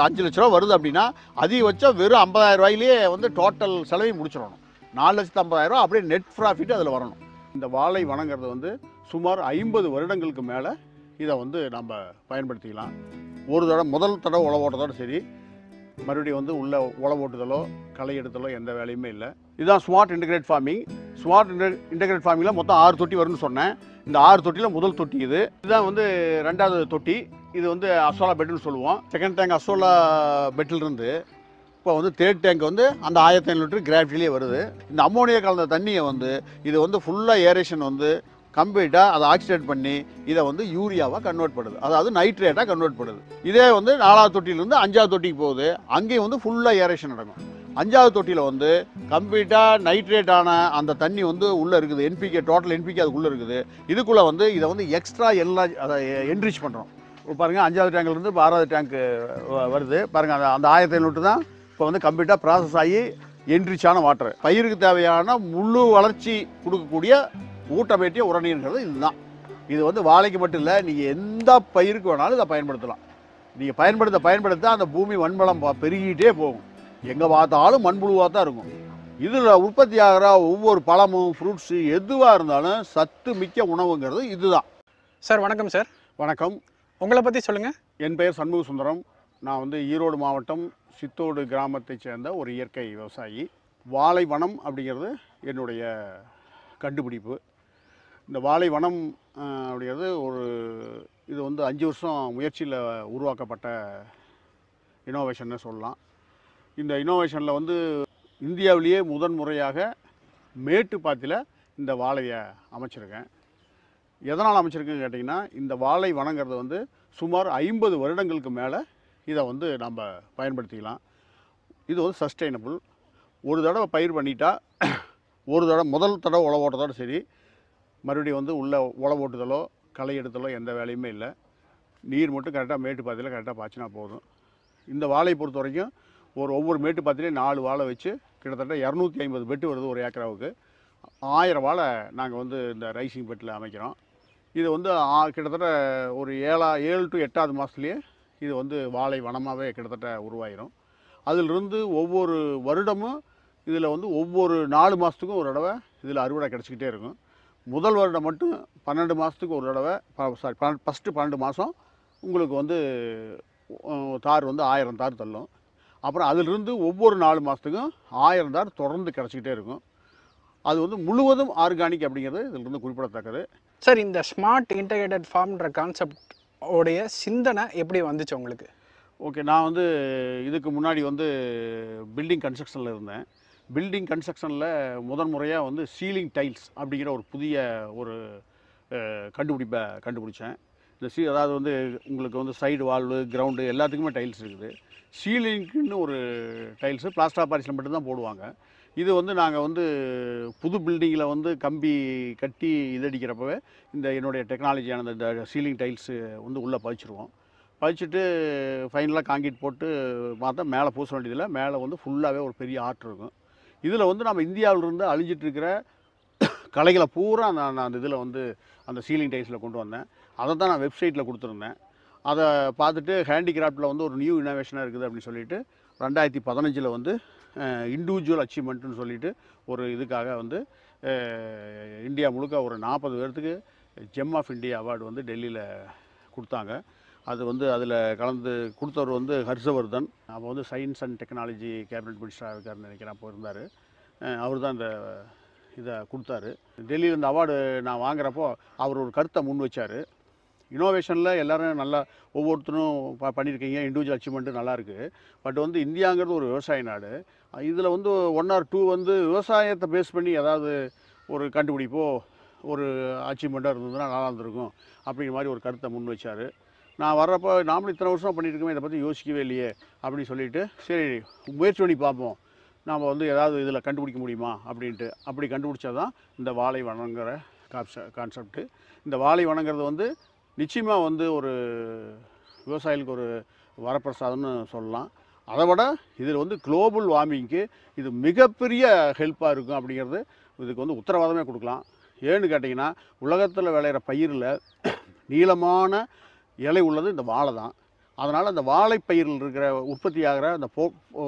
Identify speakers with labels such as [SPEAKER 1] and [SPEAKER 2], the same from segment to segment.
[SPEAKER 1] அஞ்சு லட்ச ரூபா வருது அப்படின்னா அதிகபட்சம் வெறும் ஐம்பதாயிரம் ரூபாயிலேயே வந்து டோட்டல் செலவையும் முடிச்சிடணும் நாலு லட்சத்து ஐம்பதாயிரம் ரூபா அப்படியே நெட் ப்ராஃபிட் அதில் வரணும் இந்த வாழை வனங்கிறது வந்து சுமார் ஐம்பது வருடங்களுக்கு மேலே இதை வந்து நம்ம பயன்படுத்திக்கலாம் ஒரு தடவை முதல் தடவை உழவு ஓட்டத்தோட சரி மறுபடியும் வந்து உள்ள உழவு ஓட்டுதலோ களை எடுத்தலோ எந்த வேலையுமே இல்லை இதுதான் smart integrate farming smart integrate ஃபார்மிங்கில் மொத்தம் ஆறு தொட்டி வரும்னு சொன்னேன் இந்த ஆறு தொட்டியில் முதல் தொட்டி இது இதுதான் வந்து ரெண்டாவது தொட்டி இது வந்து அசோலா பெட்டுன்னு சொல்லுவோம் செகண்ட் டேங்க் அசோலா பெட்டிலிருந்து இப்போ வந்து தேர்ட் டேங்க் வந்து அந்த ஆயிரத்தி ஐநூறு லிட்டர் கிராஃப்டிலே வருது இந்த அம்மோனியா கலந்த தண்ணியை வந்து இது வந்து ஃபுல்லாக ஏரேஷன் வந்து கம்ப்ளீட்டாக அதை ஆக்சிடேட் பண்ணி இதை வந்து யூரியாவாக கன்வெர்ட் பண்ணுது அதாவது நைட்ரேட்டாக கன்வெர்ட் பண்ணுது இதே வந்து நாலாவது தொட்டியிலேருந்து அஞ்சாவது தொட்டிக்கு போகுது அங்கேயும் வந்து ஃபுல்லாக ஏரேஷன் நடக்கும் அஞ்சாவது தொட்டியில் வந்து கம்ப்ளீட்டாக நைட்ரேட்டான அந்த தண்ணி வந்து உள்ளே இருக்குது என்பிகே டோட்டல் என்பிகே அதுக்குள்ளே இருக்குது இதுக்குள்ளே வந்து இதை வந்து எக்ஸ்ட்ரா எல்லா அதை என்ரிச் பண்ணுறோம் இப்போ பாருங்கள் அஞ்சாவது டேங்க்லேருந்து இப்போ ஆறாவது டேங்க்கு வருது பாருங்கள் அந்த அந்த ஆயிரத்தி ஐநூறு தான் இப்போ வந்து கம்ப்ளீட்டாக ப்ராசஸ் ஆகி என்ரிச்சான வாட்டர் பயிருக்கு தேவையான முழு வளர்ச்சி கொடுக்கக்கூடிய ஊட்டமேட்டிய உரநீர்ங்கிறது இதுதான் இது வந்து வாழைக்கு மட்டும் இல்லை நீங்கள் எந்த பயிருக்கு வேணாலும் இதை பயன்படுத்தலாம் நீங்கள் பயன்படுத்த பயன்படுத்த அந்த பூமி வன்வளம் ப- பெருகிட்டே போகும் எங்கே பார்த்தாலும் மண்புழுவாக தான் இருக்கும் இதில் உற்பத்தி ஆகிற ஒவ்வொரு பழமும் ஃப்ரூட்ஸு எதுவாக இருந்தாலும் சத்து மிக்க உணவுங்கிறது இதுதான்
[SPEAKER 2] சார் வணக்கம் சார்
[SPEAKER 1] வணக்கம்
[SPEAKER 2] உங்களை பற்றி சொல்லுங்கள்
[SPEAKER 1] என் பெயர் சண்முக சுந்தரம் நான் வந்து ஈரோடு மாவட்டம் சித்தோடு கிராமத்தைச் சேர்ந்த ஒரு இயற்கை விவசாயி வாழை வனம் அப்படிங்கிறது என்னுடைய கண்டுபிடிப்பு இந்த வாழை வனம் அஹ், அப்படிங்கிறது ஒரு இது வந்து அஞ்சு வருஷம் முயற்சியில் உருவாக்கப்பட்ட இனோவேஷன்னு சொல்லலாம் இந்த இனோவேஷனில் வந்து இந்தியாவிலேயே முதன் முறையாக மேட்டுப்பாத்தியில் இந்த வாழையை அமைச்சிருக்கேன் எதனால் அமைச்சிருக்குன்னு கேட்டிங்கன்னா இந்த வாழை வனங்கிறது வந்து சுமார் ஐம்பது வருடங்களுக்கு மேலே இதை வந்து நம்ம பயன்படுத்திக்கலாம் இது வந்து சஸ்டைனபிள் ஒரு தடவை பயிர் பண்ணிட்டா ஒரு தடவை முதல் தடவை உழவு ஓட்டத்தோட சரி மறுபடியும் வந்து உள்ள உழவு ஓட்டுதலோ களை எடுத்தலோ எந்த வேலையுமே இல்லை நீர் மட்டும் கரெக்டாக மேட்டு பாத்தியில் கரெக்டாக பாய்ச்சினா போதும் இந்த வாழையை பொறுத்த வரைக்கும் ஒரு ஒவ்வொரு மேட்டு பாத்திலையும் நாலு வாழை வச்சு கிட்டத்தட்ட இரநூத்தி ஐம்பது பெட்டு வருது ஒரு ஏக்கராவுக்கு ஆயிரம் வாழை நாங்கள் வந்து இந்த ரைசிங் பெட்டில் அமைக்கிறோம் இது வந்து ஆ- கிட்டத்தட்ட ஒரு ஏழா ஏழு டு எட்டாவது மாதத்துலேயே இது வந்து வாழை வனமாகவே கிட்டத்தட்ட உருவாயிரும் அதிலிருந்து ஒவ்வொரு வருடமும் இதில் வந்து ஒவ்வொரு நாலு மாதத்துக்கும் ஒரு தடவை இதில் அறுவடை கிடச்சிக்கிட்டே இருக்கும் முதல் வருடம் மட்டும் பன்னெண்டு மாதத்துக்கு ஒரு தடவை சாரி ஃபஸ்ட்டு பன்னெண்டு மாதம் உங்களுக்கு வந்து உம், தார் வந்து ஆயிரம் தார் தள்ளும் அப்புறம் அதிலிருந்து ஒவ்வொரு நாலு மாதத்துக்கும் ஆயிரம் தார் தொடர்ந்து கிடச்சிக்கிட்டே இருக்கும் அது வந்து முழுவதும் ஆர்கானிக் அப்படிங்கிறது இதிலிருந்து குறிப்பிடத்தக்கது
[SPEAKER 2] சார் இந்த ஸ்மார்ட் இன்டகிரேட்டட் ஃபார்ம்ன்ற கான்செப்ட் உடைய சிந்தனை எப்படி வந்துச்சு உங்களுக்கு
[SPEAKER 1] ஓகே நான் வந்து இதுக்கு முன்னாடி வந்து பில்டிங் கன்ஸ்ட்ரக்ஷனில் இருந்தேன் பில்டிங் கன்ஸ்ட்ரக்ஷனில் முதன் முறையாக வந்து சீலிங் டைல்ஸ் அப்படிங்கிற ஒரு புதிய ஒரு அஹ், கண்டுபிடிப்பை கண்டுபிடிச்சேன் இந்த சீ அதாவது வந்து உங்களுக்கு வந்து சைடு வால்வு கிரவுண்டு எல்லாத்துக்குமே டைல்ஸ் இருக்குது சீலிங்க்குன்னு ஒரு டைல்ஸு பிளாஸ்டர் பாரிஸில் மட்டும்தான் போடுவாங்க இது வந்து நாங்கள் வந்து புது பில்டிங்கில் வந்து கம்பி கட்டி இதடிக்கிறப்பவே இந்த என்னுடைய டெக்னாலஜியான இந்த சீலிங் டைல்ஸு வந்து உள்ளே பதிச்சிருவோம் பதிச்சுட்டு ஃபைனலாக காங்கிரீட் போட்டு பார்த்தா மேலே பூச வேண்டியதில்லை மேலே வந்து ஃபுல்லாகவே ஒரு பெரிய ஆர்ட் இருக்கும் இதில் வந்து நம்ம இந்தியாவிலிருந்து அழிஞ்சிட்டு இருக்கிற கலைகளை பூரா நான் நான் அந்த இதில் வந்து அந்த சீலிங் டைல்ஸில் கொண்டு வந்தேன் அதை தான் நான் வெப்சைட்டில் கொடுத்துருந்தேன் அதை பார்த்துட்டு ஹேண்டிகிராஃப்டில் வந்து ஒரு நியூ இனோவேஷனாக இருக்குது அப்படின்னு சொல்லிட்டு ரெண்டாயிரத்தி பதினஞ்சில் வந்து இண்டிவிஜுவல் அச்சீவ்மெண்ட்டுன்னு சொல்லிட்டு ஒரு இதுக்காக வந்து அஹ், இந்தியா முழுக்க ஒரு நாற்பது பேர்த்துக்கு ஜெம் ஆஃப் இந்தியா அவார்டு வந்து டெல்லியில் கொடுத்தாங்க அது வந்து அதில் கலந்து கொடுத்தவர் வந்து ஹர்ஷவர்தன் அப்போ வந்து சயின்ஸ் அண்ட் டெக்னாலஜி கேபினட் மினிஸ்டராக இருக்காருன்னு நினைக்கிறேன் அப்போ இருந்தார் அவர் தான் இந்த இதை கொடுத்தாரு டெல்லியில் இந்த அவார்டு நான் வாங்குறப்போ அவர் ஒரு கருத்தை முன் வச்சார் இனோவேஷனில் எல்லாரும் நல்லா ஒவ்வொருத்தரும் ப பண்ணியிருக்கீங்க இண்டிவிஜுவல் அச்சீவ்மெண்ட்டு நல்லா இருக்குது பட் வந்து இந்தியாங்கிறது ஒரு விவசாய நாடு இதில் வந்து ஒன் ஆர் டூ வந்து விவசாயத்தை பேஸ் பண்ணி ஏதாவது ஒரு கண்டுபிடிப்போ ஒரு அச்சீவ்மெண்ட்டாக இருந்ததுன்னா நல்லா இருந்திருக்கும் அப்படிங்கிற மாதிரி ஒரு கருத்தை முன் வச்சார் நான் வர்றப்போ நாமளும் இத்தனை வருஷம் பண்ணியிருக்கோமே இதை பற்றி யோசிக்கவே இல்லையே அப்படின்னு சொல்லிட்டு சரி முயற்சி பண்ணி பார்ப்போம் நாம் வந்து ஏதாவது இதில் கண்டுபிடிக்க முடியுமா அப்படின்ட்டு அப்படி கண்டுபிடிச்சா தான் இந்த வாழை வனங்கிற காப்ச கான்செப்ட்டு இந்த வாழை வனங்கிறது வந்து நிச்சயமாக வந்து ஒரு விவசாயிகளுக்கு ஒரு வரப்பிரசாதம்னு சொல்லலாம் அதை விட இதில் வந்து குளோபல் வார்மிங்க்கு இது மிகப்பெரிய ஹெல்ப்பாக இருக்கும் அப்படிங்கிறது இதுக்கு வந்து உத்தரவாதமே கொடுக்கலாம் ஏன்னு கேட்டிங்கன்னா உலகத்தில் விளையிற பயிரில் நீளமான இலை உள்ளது இந்த வாழை தான் அதனால் அந்த வாழைப்பயிரில் இருக்கிற உற்பத்தி ஆகிற அந்த போ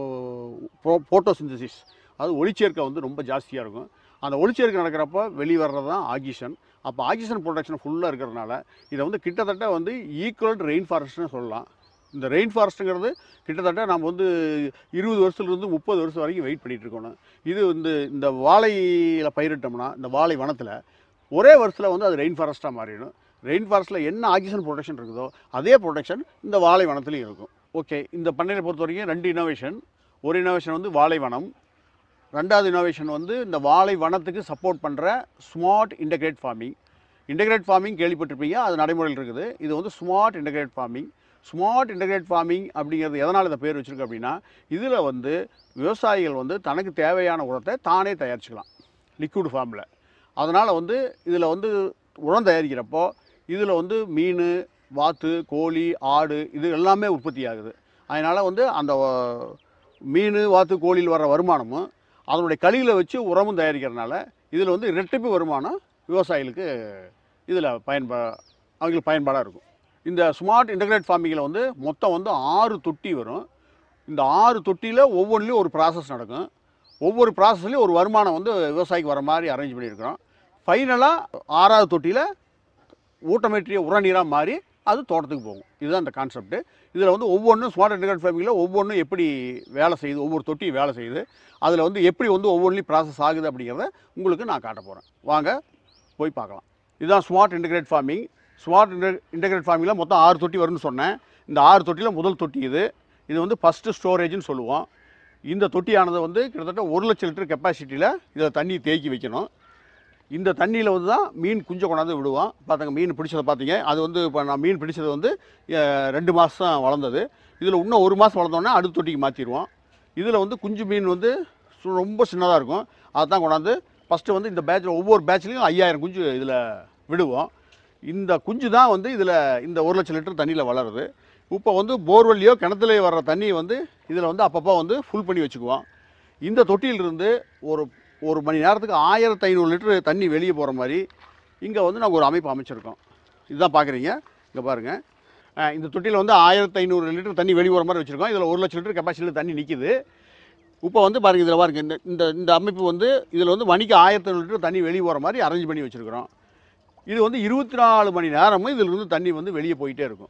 [SPEAKER 1] போட்டோசிந்தசிஸ் அது ஒளிச்சேர்க்கை வந்து ரொம்ப ஜாஸ்தியாக இருக்கும் அந்த ஒளிச்சேர்க்கை நடக்கிறப்ப வெளிவர்றது தான் ஆக்சிஜன் அப்போ ஆக்சிஜன் ப்ரொடக்ஷன் ஃபுல்லாக இருக்கிறதுனால இதை வந்து கிட்டத்தட்ட வந்து ஈக்குவல் டு ரெயின் ஃபாரஸ்ட்னு சொல்லலாம் இந்த ரெயின் ஃபாரஸ்ட்டுங்கிறது கிட்டத்தட்ட நம்ம வந்து இருபது வருஷத்துலேருந்து முப்பது வருஷம் வரைக்கும் வெயிட் பண்ணிட்டு இருக்கணும் இது வந்து இந்த வாழையில் பயிரிட்டோம்னா இந்த வாழை வனத்தில் ஒரே வருஷத்தில் வந்து அது ரெயின் ஃபாரஸ்ட்டாக மாறிடும் ரெயின் ஃபாரஸ்ட்டில் என்ன ஆக்சிஜன் ப்ரொடக்ஷன் இருக்குதோ அதே ப்ரொடக்ஷன் இந்த வாழை வனத்துலையும் இருக்கும் ஓகே இந்த பண்ணையை பொறுத்த வரைக்கும் ரெண்டு இனோவேஷன் ஒரு இனோவேஷன் வந்து வாழை வனம் ரெண்டாவது இனோவேஷன் வந்து இந்த வாழை வனத்துக்கு சப்போர்ட் பண்ணுற smart integrate farming integrate farming கேள்விப்பட்டிருப்பீங்க அது நடைமுறையில் இருக்குது இது வந்து smart integrate farming smart integrate farming அப்படிங்கிறது எதனால் இந்த பேர் வச்சுருக்கு அப்படின்னா இதில் வந்து விவசாயிகள் வந்து தனக்கு தேவையான உரத்தை தானே தயாரிச்சுக்கலாம் லிக்விட் ஃபார்மில் அதனால் வந்து இதில் வந்து உரம் தயாரிக்கிறப்போ இதில் வந்து மீன் வாத்து கோழி ஆடு இது எல்லாமே உற்பத்தி ஆகுது அதனால் வந்து அந்த அஹ், மீன் வாத்து கோழியில் வர வருமானமும் அதனுடைய கழிகளை வச்சு உரமும் தயாரிக்கிறதுனால இதில் வந்து இரட்டிப்பு வருமானம் விவசாயிகளுக்கு இதில் பயன்பா அவங்களுக்கு பயன்பாடாக இருக்கும் இந்த ஸ்மார்ட் இன்டகிரேட் ஃபார்மிங்கில் வந்து மொத்தம் வந்து ஆறு தொட்டி வரும் இந்த ஆறு தொட்டியில் ஒவ்வொன்றிலையும் ஒரு ப்ராசஸ் நடக்கும் ஒவ்வொரு ப்ராசஸ்லையும் ஒரு வருமானம் வந்து விவசாயிக்கு வர மாதிரி அரேஞ்ச் பண்ணியிருக்கிறோம் ஃபைனலாக ஆறாவது தொட்டியில் ஊட்டமேற்றிய உரநீராக மாறி அது தோட்டத்துக்கு போகும் இதுதான் இந்த கான்செப்ட் இதில் வந்து ஒவ்வொன்றும் ஸ்மார்ட் இன்டகிரேட் ஃபார்மிங்கில் ஒவ்வொன்றும் எப்படி வேலை செய்யுது ஒவ்வொரு தொட்டியும் வேலை செய்யுது அதில் வந்து எப்படி வந்து ஒவ்வொன்றிலையும் ப்ராசஸ் ஆகுது அப்படிங்கிறத உங்களுக்கு நான் காட்ட போகிறேன் வாங்க போய் பார்க்கலாம் இதுதான் smart integrate farming smart integrate ஃபார்மிங்கில் மொத்தம் ஆறு தொட்டி வரும்னு சொன்னேன் இந்த ஆறு தொட்டியில் முதல் தொட்டி இது இது வந்து ஃபஸ்ட்டு ஸ்டோரேஜ்னு சொல்லுவோம் இந்த தொட்டியானது வந்து கிட்டத்தட்ட ஒரு லட்சம் லிட்டர் கெப்பாசிட்டியில் இதில் தண்ணி தேக்கி வைக்கணும் இந்த தண்ணியில் வந்து தான் மீன் குஞ்சை கொண்டாந்து விடுவோம் பார்த்துங்க மீன் பிடிச்சதை பார்த்தீங்க அது வந்து இப்போ நான் மீன் பிடிச்சது வந்து அஹ், ரெண்டு மாதம் வளர்ந்தது இதில் இன்னும் ஒரு மாதம் வளர்ந்தோன்னே அடுத்த தொட்டிக்கு மாற்றிடுவோம் இதில் வந்து குஞ்சு மீன் வந்து சு- ரொம்ப சின்னதாக இருக்கும் அதை தான் கொண்டாந்து ஃபஸ்ட்டு வந்து இந்த பேட்சில் ஒவ்வொரு பேட்ச்லேயும் ஐயாயிரம் குஞ்சு இதில் விடுவோம் இந்த குஞ்சு தான் வந்து இதில் இந்த ஒரு லட்சம் லிட்டர் தண்ணியில் வளருது இப்போ வந்து போர்வெல்லையோ கிணத்துலையோ வர்ற தண்ணி வந்து இதில் வந்து அப்பப்போ வந்து ஃபுல் பண்ணி வச்சுக்குவோம் இந்த தொட்டியிலிருந்து ஒரு ஒரு மணி நேரத்துக்கு ஆயிரத்தி ஐநூறு லிட்டர் தண்ணி வெளியே போகிற மாதிரி இங்கே வந்து நாங்கள் ஒரு அமைப்பு அமைச்சிருக்கோம் இதுதான் பார்க்குறீங்க இங்கே பாருங்கள் இந்த தொட்டியில் வந்து ஆயிரத்தி ஐநூறு லிட்டர் தண்ணி வெளியே போகிற மாதிரி வச்சுருக்கோம் இதில் ஒரு லட்சம் லிட்டர் கெப்பாசிட்டியில் தண்ணி நிற்கிது இப்போ வந்து பாருங்க இதில் பாருங்க இந்த இந்த இந்த அமைப்பு வந்து இதில் வந்து மணிக்கு ஆயிரத்தி ஐநூறு லிட்டர் தண்ணி வெளியே போகிற மாதிரி அரேஞ்ச் பண்ணி வச்சுருக்கிறோம் இது வந்து இருபத்தி நாலு மணி நேரமும் இதில் இருந்து தண்ணி வந்து வெளியே போயிட்டே இருக்கும்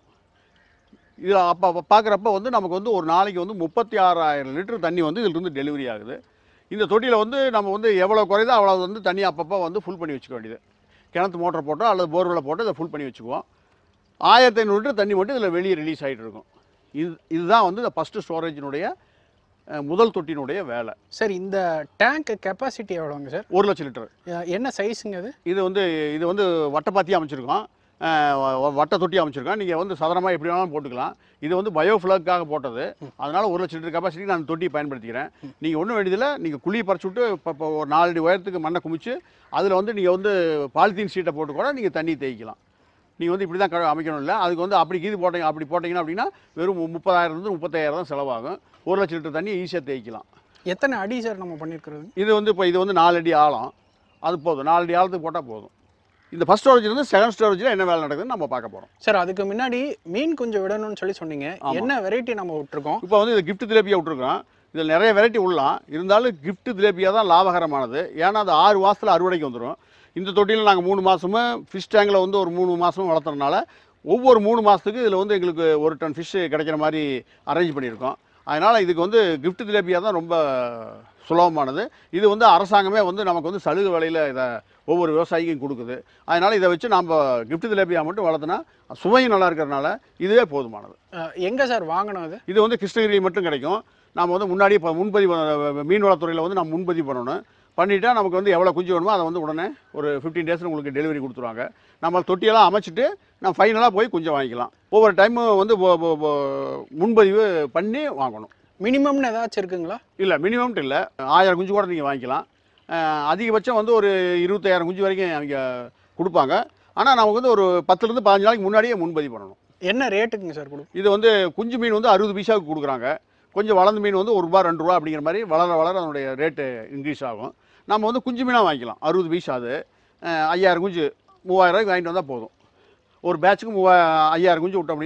[SPEAKER 1] இது அப்போ பார்க்குறப்ப வந்து நமக்கு வந்து ஒரு நாளைக்கு வந்து முப்பத்தி ஆறாயிரம் லிட்டர் தண்ணி வந்து இதிலிருந்து டெலிவரி ஆகுது இந்த தொட்டியில் வந்து நம்ம வந்து எவ்வளோ குறையுதோ அவ்வளோ வந்து தண்ணி அப்பப்போ வந்து ஃபுல் பண்ணி வச்சுக்க வேண்டியது கிணத்து மோட்டர் போட்டோ அல்லது போர்வெல்ல போட்டு இதை ஃபுல் பண்ணி வச்சுக்குவோம் ஆயிரத்தி ஐநூறு லிட்டர் தண்ணி மட்டும் இதில் வெளியே ரிலீஸ் ஆகிட்டு இருக்கும் இது இதுதான் வந்து இந்த ஃபஸ்ட்டு ஸ்டோரேஜினுடைய அஹ், முதல் தொட்டியினுடைய வேலை
[SPEAKER 2] சார் இந்த டேங்க் கெப்பாசிட்டி எவ்வளோங்க சார்
[SPEAKER 1] ஒரு லட்சம் லிட்டர்
[SPEAKER 2] அஹ் என்ன சைஸுங்க அது
[SPEAKER 1] இது வந்து இது வந்து வட்டப்பாத்தி அமைச்சிருக்கோம் அஹ் வ- வ- வட்ட தொட்டி அமைச்சிருக்கோம் நீங்கள் வந்து சாதாரணமாக எப்படி வேணாலும் போட்டுக்கலாம் இது வந்து பயோஃப்ளக்காக போட்டது அதனால் ஒரு லட்சம் லிட்டர் கெப்பாசிட்டி நான் தொட்டியை பயன்படுத்திக்கிறேன் நீங்கள் ஒன்றும் வேண்டியதில்லை நீங்கள் குழியை பறிச்சு விட்டு இப்போ இப்போ ஒரு நாலு அடி உயரத்துக்கு மண்ணை குமிச்சு அதில் வந்து நீங்கள் வந்து பாலித்தீன் ஷீட்டை போட்டு கூட நீங்கள் தண்ணி தேய்க்கலாம் நீங்கள் வந்து இப்படி தான் க- அமைக்கணும் இல்லை அதுக்கு வந்து அப்படி கீது போட்டீங்க அப்படி போட்டிங்கன்னா அப்படின்னா வெறும் முப்பதாயிரத்துலேருந்து முப்பத்தாயிரம் தான் செலவாகும் ஒரு லட்சம் லிட்டர் தண்ணியை ஈஸியாக தேய்க்கலாம்
[SPEAKER 2] எத்தனை அடி சார் நம்ம பண்ணியிருக்கிறது
[SPEAKER 1] இது வந்து இப்போ இது வந்து நாலு அடி ஆழம் அது போதும் நாலு அடி ஆழத்துக்கு போட்டால் போதும் இந்த ஃபஸ்ட் ஸ்டோரேஜ் இருந்து செகண்ட் ஸ்டோரேஜில் என்ன வேலை நடக்குதுன்னு நம்ம பார்க்க போகிறோம்
[SPEAKER 2] சார் அதுக்கு முன்னாடி மீன் கொஞ்சம் விடணும்னு சொல்லி சொன்னீங்க
[SPEAKER 1] ஆமா.
[SPEAKER 2] என்ன வெரைட்டி நம்ம விட்டுருக்கோம்
[SPEAKER 1] இப்போ வந்து இது கிஃப்ட் திலேப்பியா விட்ருக்கோம் இதில் நிறைய வெரைட்டி உள்ளலாம் இருந்தாலும் gift திலேப்பியா தான் லாபகரமானது ஏன்னா அது ஆறு மாதத்தில் அறுவடைக்கு வந்துடும் இந்த தொட்டியில் நாங்கள் மூணு மாதமும் ஃபிஷ் டேங்கில் வந்து ஒரு மூணு மாதமும் வளர்த்துறதுனால ஒவ்வொரு மூணு மாதத்துக்கு இதில் வந்து எங்களுக்கு ஒரு டன் ஃபிஷ் கிடைக்கிற மாதிரி அரேஞ்ச் பண்ணியிருக்கோம் அதனால் இதுக்கு வந்து gift திலேப்பியா தான் ரொம்ப சுலபமானது இது வந்து அரசாங்கமே வந்து நமக்கு வந்து சலுகை விலையில் இதை ஒவ்வொரு விவசாயிக்கும் கொடுக்குது அதனால் இதை வச்சு நம்ம gift திலேப்பியா மட்டும் வளர்த்துனா சுவையும் நல்லா இருக்கிறதுனால இதுவே போதுமானது
[SPEAKER 2] அஹ் எங்க சார் வாங்கணும் அது
[SPEAKER 1] இது வந்து கிருஷ்ணகிரியில் மட்டும் கிடைக்கும் நாம் வந்து முன்னாடியே இப்போ முன்பதிவு பண்ண- மீன்வளத்துறையில் வந்து நம்ம முன்பதிவு பண்ணணும் பண்ணிட்டா நமக்கு வந்து எவ்வளோ குஞ்சு வேணுமோ அதை வந்து உடனே ஒரு ஃபிஃப்டீன் டேஸில் உங்களுக்கு டெலிவரி கொடுத்துருவாங்க நம்ம தொட்டியெல்லாம் அமைச்சிட்டு நம்ம ஃபைனலாக போய் குஞ்சை வாங்கிக்கலாம் ஒவ்வொரு டைமும் வந்து பொ- பொ- பொ- முன்பதிவு பண்ணி வாங்கணும்
[SPEAKER 2] மினிமம்னு ஏதாச்சும் இருக்குங்களா
[SPEAKER 1] இல்லை மினிமம்ட்டு இல்லை ஆயிரம் குஞ்சு கூட நீங்கள் வாங்கிக்கலாம் அஹ் அதிகபட்சம் வந்து ஒரு இருபத்தாயிரம் குஞ்சு வரைக்கும் அவங்க கொடுப்பாங்க ஆனால் நமக்கு வந்து ஒரு பத்துலேருந்து பதினஞ்சு நாளைக்கு முன்னாடியே முன்பதிவு பண்ணணும்
[SPEAKER 2] என்ன ரேட்டுக்குங்க சார் கொடுக்கும்
[SPEAKER 1] இது வந்து குஞ்சு மீன் வந்து அறுபது பைசாவுக்கு கொடுக்குறாங்க கொஞ்சம் வளர்ந்த மீன் வந்து ஒரு ரூபா ரெண்டு ரூபா அப்படிங்கிற மாதிரி வளர வளர அதனுடைய ரேட்டு இன்க்ரீஸ் ஆகும் நம்ம வந்து குஞ்சு மீனாக வாங்கிக்கலாம் அறுபது பைசா அது அஹ் ஐயாயிரம் குஞ்சு மூவாயிரம் ரூபாய்க்கு வாங்கிட்டு வந்தால் போதும் ஒரு பேட்சுக்கு மூவா ஐயாயிரம் குஞ்சு விட்டோம் அப்படின்னா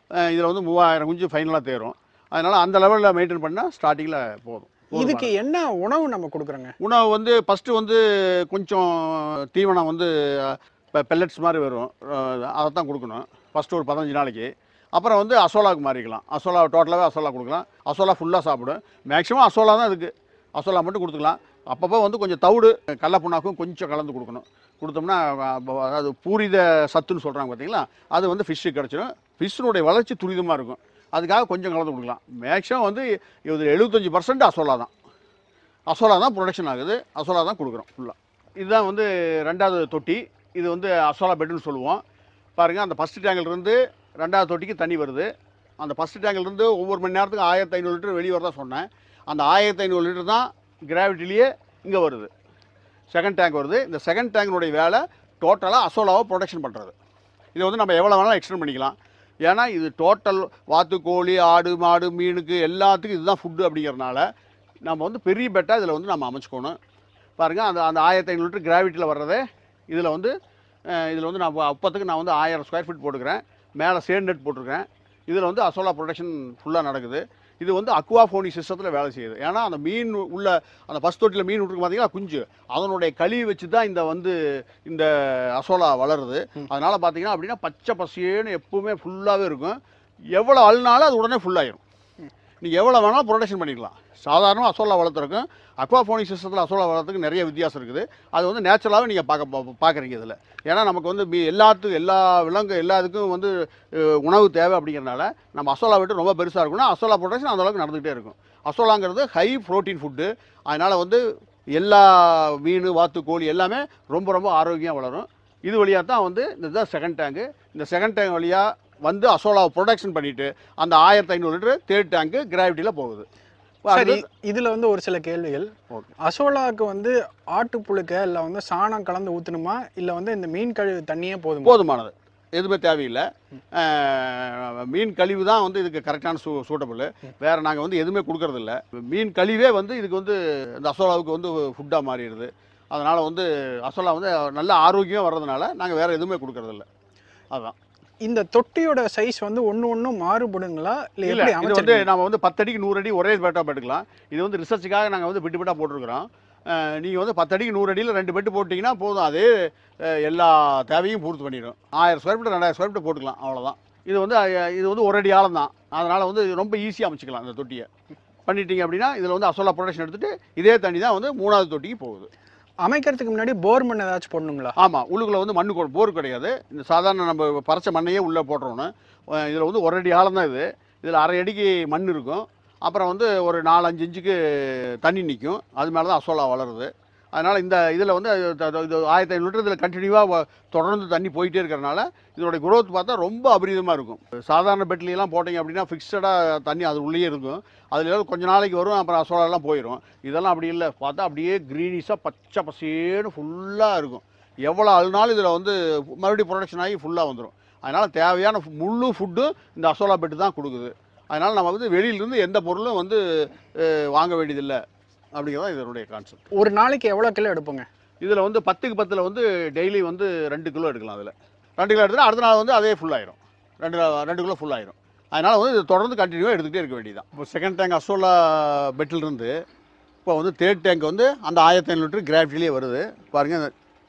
[SPEAKER 1] இதில் வந்து மூவாயிரம் குஞ்சு ஃபைனலாக தேரும் அதனால் அந்த லெவலில் மெயின்டைன் பண்ணால் ஸ்டார்டிங்கில் போதும்
[SPEAKER 2] இதுக்கு என்ன உணவு நம்ம கொடுக்குறோங்க
[SPEAKER 1] உணவு வந்து ஃபஸ்ட்டு வந்து கொஞ்சம் தீவனம் வந்து இப்போ பெல்லட்ஸ் மாதிரி வரும் அதை தான் கொடுக்கணும் ஃபஸ்ட்டு ஒரு பதினஞ்சு நாளைக்கு அப்புறம் வந்து அசோலாவுக்கு மாறிக்கலாம் அசோலா டோட்டலாகவே அசோலா கொடுக்கலாம் அசோலா ஃபுல்லாக சாப்பிடும் மேக்ஸிமம் அசோலா தான் இருக்குது அசோலா மட்டும் கொடுத்துக்கலாம் அப்பப்போ வந்து கொஞ்சம் தவிடு கடல புண்ணாக்கும் கொஞ்சம் கலந்து கொடுக்கணும் கொடுத்தோம்னா அப்ப அதாவது பூரித சத்துன்னு சொல்கிறாங்க பார்த்தீங்களா அது வந்து ஃபிஷ்ஷுக்கு கிடச்சிடும் ஃபிஷ்ஷினுடைய வளர்ச்சி துரிதமாக இருக்கும் அதுக்காக கொஞ்சம் கலந்து கொடுக்கலாம் மேக்ஸிமம் வந்து இது எழுபத்தஞ்சி பர்சன்ட் அசோலா தான் அசோலா தான் ப்ரொடக்ஷன் ஆகுது அசோலா தான் கொடுக்குறோம் ஃபுல்லாக இதுதான் வந்து ரெண்டாவது தொட்டி இது வந்து அசோலா பெட்டுன்னு சொல்லுவோம் பாருங்கள் அந்த ஃபஸ்ட்டு டேங்கிலிருந்து ரெண்டாவது தொட்டிக்கு தண்ணி வருது அந்த ஃபஸ்ட்டு டேங்கிலிருந்து ஒவ்வொரு மணி நேரத்துக்கு ஆயிரத்தி ஐநூறு லிட்டர் வெளியே வரதா சொன்னேன் அந்த ஆயிரத்தி ஐநூறு லிட்டர் தான் கிராவிட்டிலேயே இங்கே வருது செகண்ட் டேங்க் வருது இந்த செகண்ட் டேங்கினுடைய வேலை டோட்டலாக அசோலாவை ப்ரொடக்ஷன் பண்ணுறது இதை வந்து நம்ம எவ்வளோ வேணாலும் எக்ஸ்டெண்ட் பண்ணிக்கலாம் ஏன்னா இது டோட்டல் வாத்து கோழி ஆடு மாடு மீனுக்கு எல்லாத்துக்கும் இதுதான் ஃபுட்டு அப்படிங்கிறனால நம்ம வந்து பெரிய பெட்டாக இதில் வந்து நம்ம அமைச்சுக்கணும் பாருங்கள் அந்த அந்த ஆயிரத்தி ஐநூறு லிட்டர் கிராவிட்டியில் வர்றதே இதில் வந்து இதில் வந்து நான் அப்பத்துக்கு நான் வந்து ஆயிரம் ஸ்கொயர் ஃபீட் போட்டுக்கிறேன் மேலே சேன் நெட் போட்டிருக்கேன் இதில் வந்து அசோலா ப்ரொடக்ஷன் ஃபுல்லாக நடக்குது இது வந்து அக்வாஃபோனி சிஸ்டத்தில் வேலை செய்யுது ஏன்னா அந்த மீன் உள்ள அந்த ஃபஸ்ட் தொட்டியில் மீன் விட்டுருக்கு பார்த்தீங்கன்னா குஞ்சு அதனுடைய கழிவு வச்சு தான் இந்த வந்து இந்த அசோலா வளருது அதனால் பார்த்தீங்கன்னா அப்படின்னா பச்சை பசியேன்னு எப்பவுமே ஃபுல்லாகவே இருக்கும் எவ்வளோ அழுனாலும் அது உடனே ஃபுல்லாயிரும் நீங்கள் எவ்வளோ வேணாலும் ப்ரொடக்ஷன் பண்ணிக்கலாம் சாதாரண அசோலா வளர்த்துறக்கும் அக்வாஃபோனிக் சிஸ்டத்தில் அசோலா வளர்த்துக்கு நிறைய வித்தியாசம் இருக்குது அது வந்து நேச்சுரலாகவே நீங்கள் பார்க்க பா- பார்க்குறீங்க இதில் ஏன்னா நமக்கு வந்து மீ- எல்லாத்துக்கும் எல்லா விலங்கு எல்லாத்துக்கும் வந்து அஹ், உணவு தேவை அப்படிங்கிறனால நம்ம அசோலா விட்டு ரொம்ப பெருசாக இருக்கும்னா அசோலா ப்ரொடக்ஷன் அந்த அளவுக்கு நடந்துகிட்டே இருக்கும் அசோலாங்கிறது ஹை ப்ரோட்டீன் ஃபுட்டு அதனால் வந்து எல்லா மீன் வாத்து கோழி எல்லாமே ரொம்ப ரொம்ப ஆரோக்கியம் வளரும் இது வழியாக தான் வந்து இதுதான் செகண்ட் டேங்கு இந்த செகண்ட் டேங்க் வழியாக வந்து அசோலாவை ப்ரொடக்ஷன் பண்ணிவிட்டு அந்த ஆயிரத்தி ஐநூறு லிட்டர் தேர்ட் டேங்க்கு கிராவிட்டியில் போகுது
[SPEAKER 2] சரி இதுல வந்து ஒரு சில கேள்விகள்
[SPEAKER 1] ஓகே
[SPEAKER 2] அசோலாவுக்கு வந்து ஆட்டுப்புழுக்க இல்ல வந்து சாணம் கலந்து ஊத்தணுமா இல்ல வந்து இந்த மீன் கழிவு தண்ணியே போதுமா
[SPEAKER 1] போதுமானது எதுவுமே தேவையில்லை அஹ், மீன் கழிவு தான் வந்து இதுக்கு கரெக்டான சூ சூட்டபிள் வேறு நாங்கள் வந்து எதுவுமே கொடுக்கறதில்ல மீன் கழிவே வந்து இதுக்கு வந்து இந்த அசோலாவுக்கு வந்து ஃபுட்டாக மாறிடுது அதனால் வந்து அசோலா வந்து நல்ல ஆரோக்கியம் வர்றதுனால நாங்கள் வேறு எதுவுமே கொடுக்கறதில்ல அதுதான்
[SPEAKER 2] இந்த தொட்டியோட சைஸ் வந்து ஒண்ணு ஒண்ணும் மாறுபடுங்களா இல்ல
[SPEAKER 1] இல்லை
[SPEAKER 2] எப்படி
[SPEAKER 1] இது வந்து
[SPEAKER 2] அமைச்சிருக்கீங்க
[SPEAKER 1] நம்ம வந்து பத்தடிக்கு நூறு அடி ஒரே பெட்டாக பெட்டுக்கலாம் இது வந்து ரிசர்ச்சுக்காக நாங்கள் வந்து பெட்டு பெட்டாக போட்டிருக்கிறோம் நீங்கள் வந்து பத்தடிக்கு நூறு அடியில் ரெண்டு பெட்டு போட்டிங்கன்னா போதும் அதே அஹ், எல்லா தேவையும் பூர்த்தி பண்ணிடும் ஆயிரம் ஸ்கொயர் ஃபீட் ரெண்டாயிரம் ஸ்கொயர் ஃபீட் போட்டுக்கலாம் அவ்வளோதான் இது வந்து அஹ், இது வந்து ஒரு அடி ஆழம் தான் அதனால் வந்து இது ரொம்ப ஈஸியாக அமைச்சிக்கலாம் இந்த தொட்டியை பண்ணிட்டீங்க அப்படின்னா இதில் வந்து அசோலா ப்ரொடக்ஷன் எடுத்துகிட்டு இதே தண்ணி தான் வந்து மூணாவது தொட்டிக்கு போகுது
[SPEAKER 2] அமைக்கிறதுக்கு முன்னாடி போர் மண் ஏதாச்சும் போடணுங்களா
[SPEAKER 1] ஆமாம் உள்ளுக்குள்ள வந்து மண்ணு கொ- போர் கிடையாது இந்த சாதாரண நம்ம பறைச்ச மண்ணையே உள்ளே போட்டுறோன்னு இதில் வந்து ஒரு அடி ஆழம் தான் இது இதில் அரை அடிக்கு மண் இருக்கும் அப்புறம் வந்து ஒரு நாலு அஞ்சு இன்ச்சுக்கு தண்ணி நிற்கும் அது மேலே தான் அசோலா வளருது அதனால் இந்த இதில் வந்து அது த- த- இது ஆயிரத்தி ஐநூறு லிட்டர் இதில் கண்டினியூவாக தொடர்ந்து தண்ணி போயிட்டே இருக்கிறனால இதோட growth பார்த்தா ரொம்ப அபரிதமாக இருக்கும் சாதாரண பெட்லாம் போட்டிங்க அப்படின்னா ஃபிக்ஸடாக தண்ணி அது உள்ளேயே இருக்கும் அதில் கொஞ்ச நாளைக்கு வரும் அப்புறம் அசோலாலாம் போயிடும் இதெல்லாம் அப்படி இல்லை பார்த்தா அப்படியே க்ரீனிஷாக பச்சை பசேன்னு ஃபுல்லாக இருக்கும் எவ்வளோ அழுனாலும் இதில் வந்து மறுபடியும் ப்ரொடக்ஷன் ஆகி ஃபுல்லாக வந்துடும் அதனால் தேவையான ஃபு- முழு ஃபுட்டும் இந்த அசோலா பெட்டு தான் கொடுக்குது அதனால் நம்ம வந்து வெளியிலேருந்து எந்த பொருளும் வந்து அஹ், வாங்க வேண்டியதில்லை அப்படிங்கிறது தான் இதனுடைய கான்செப்ட்
[SPEAKER 2] ஒரு நாளைக்கு எவ்வளவு கிலோ எடுப்போங்க
[SPEAKER 1] இதில் வந்து பத்துக்கு பத்தில் வந்து டெய்லி வந்து ரெண்டு கிலோ எடுக்கலாம் அதில் ரெண்டு கிலோ எடுத்துனா அடுத்த நாள் வந்து அதே ஃபுல்லாயிரும் ரெண்டு ரெண்டு கிலோ ஃபுல்லாயிரும் அதனால் வந்து இது தொடர்ந்து கண்டினியூவாக எடுத்துகிட்டே இருக்க வேண்டியதான் இப்போ செகண்ட் டேங்க் அசோலா பெட்டில் இருந்து இப்போ வந்து தேர்ட் டேங்க் வந்து அந்த ஆயிரத்தி ஐநூறு லிட்டர் கிராவிட்டிலே வருது பாருங்கள்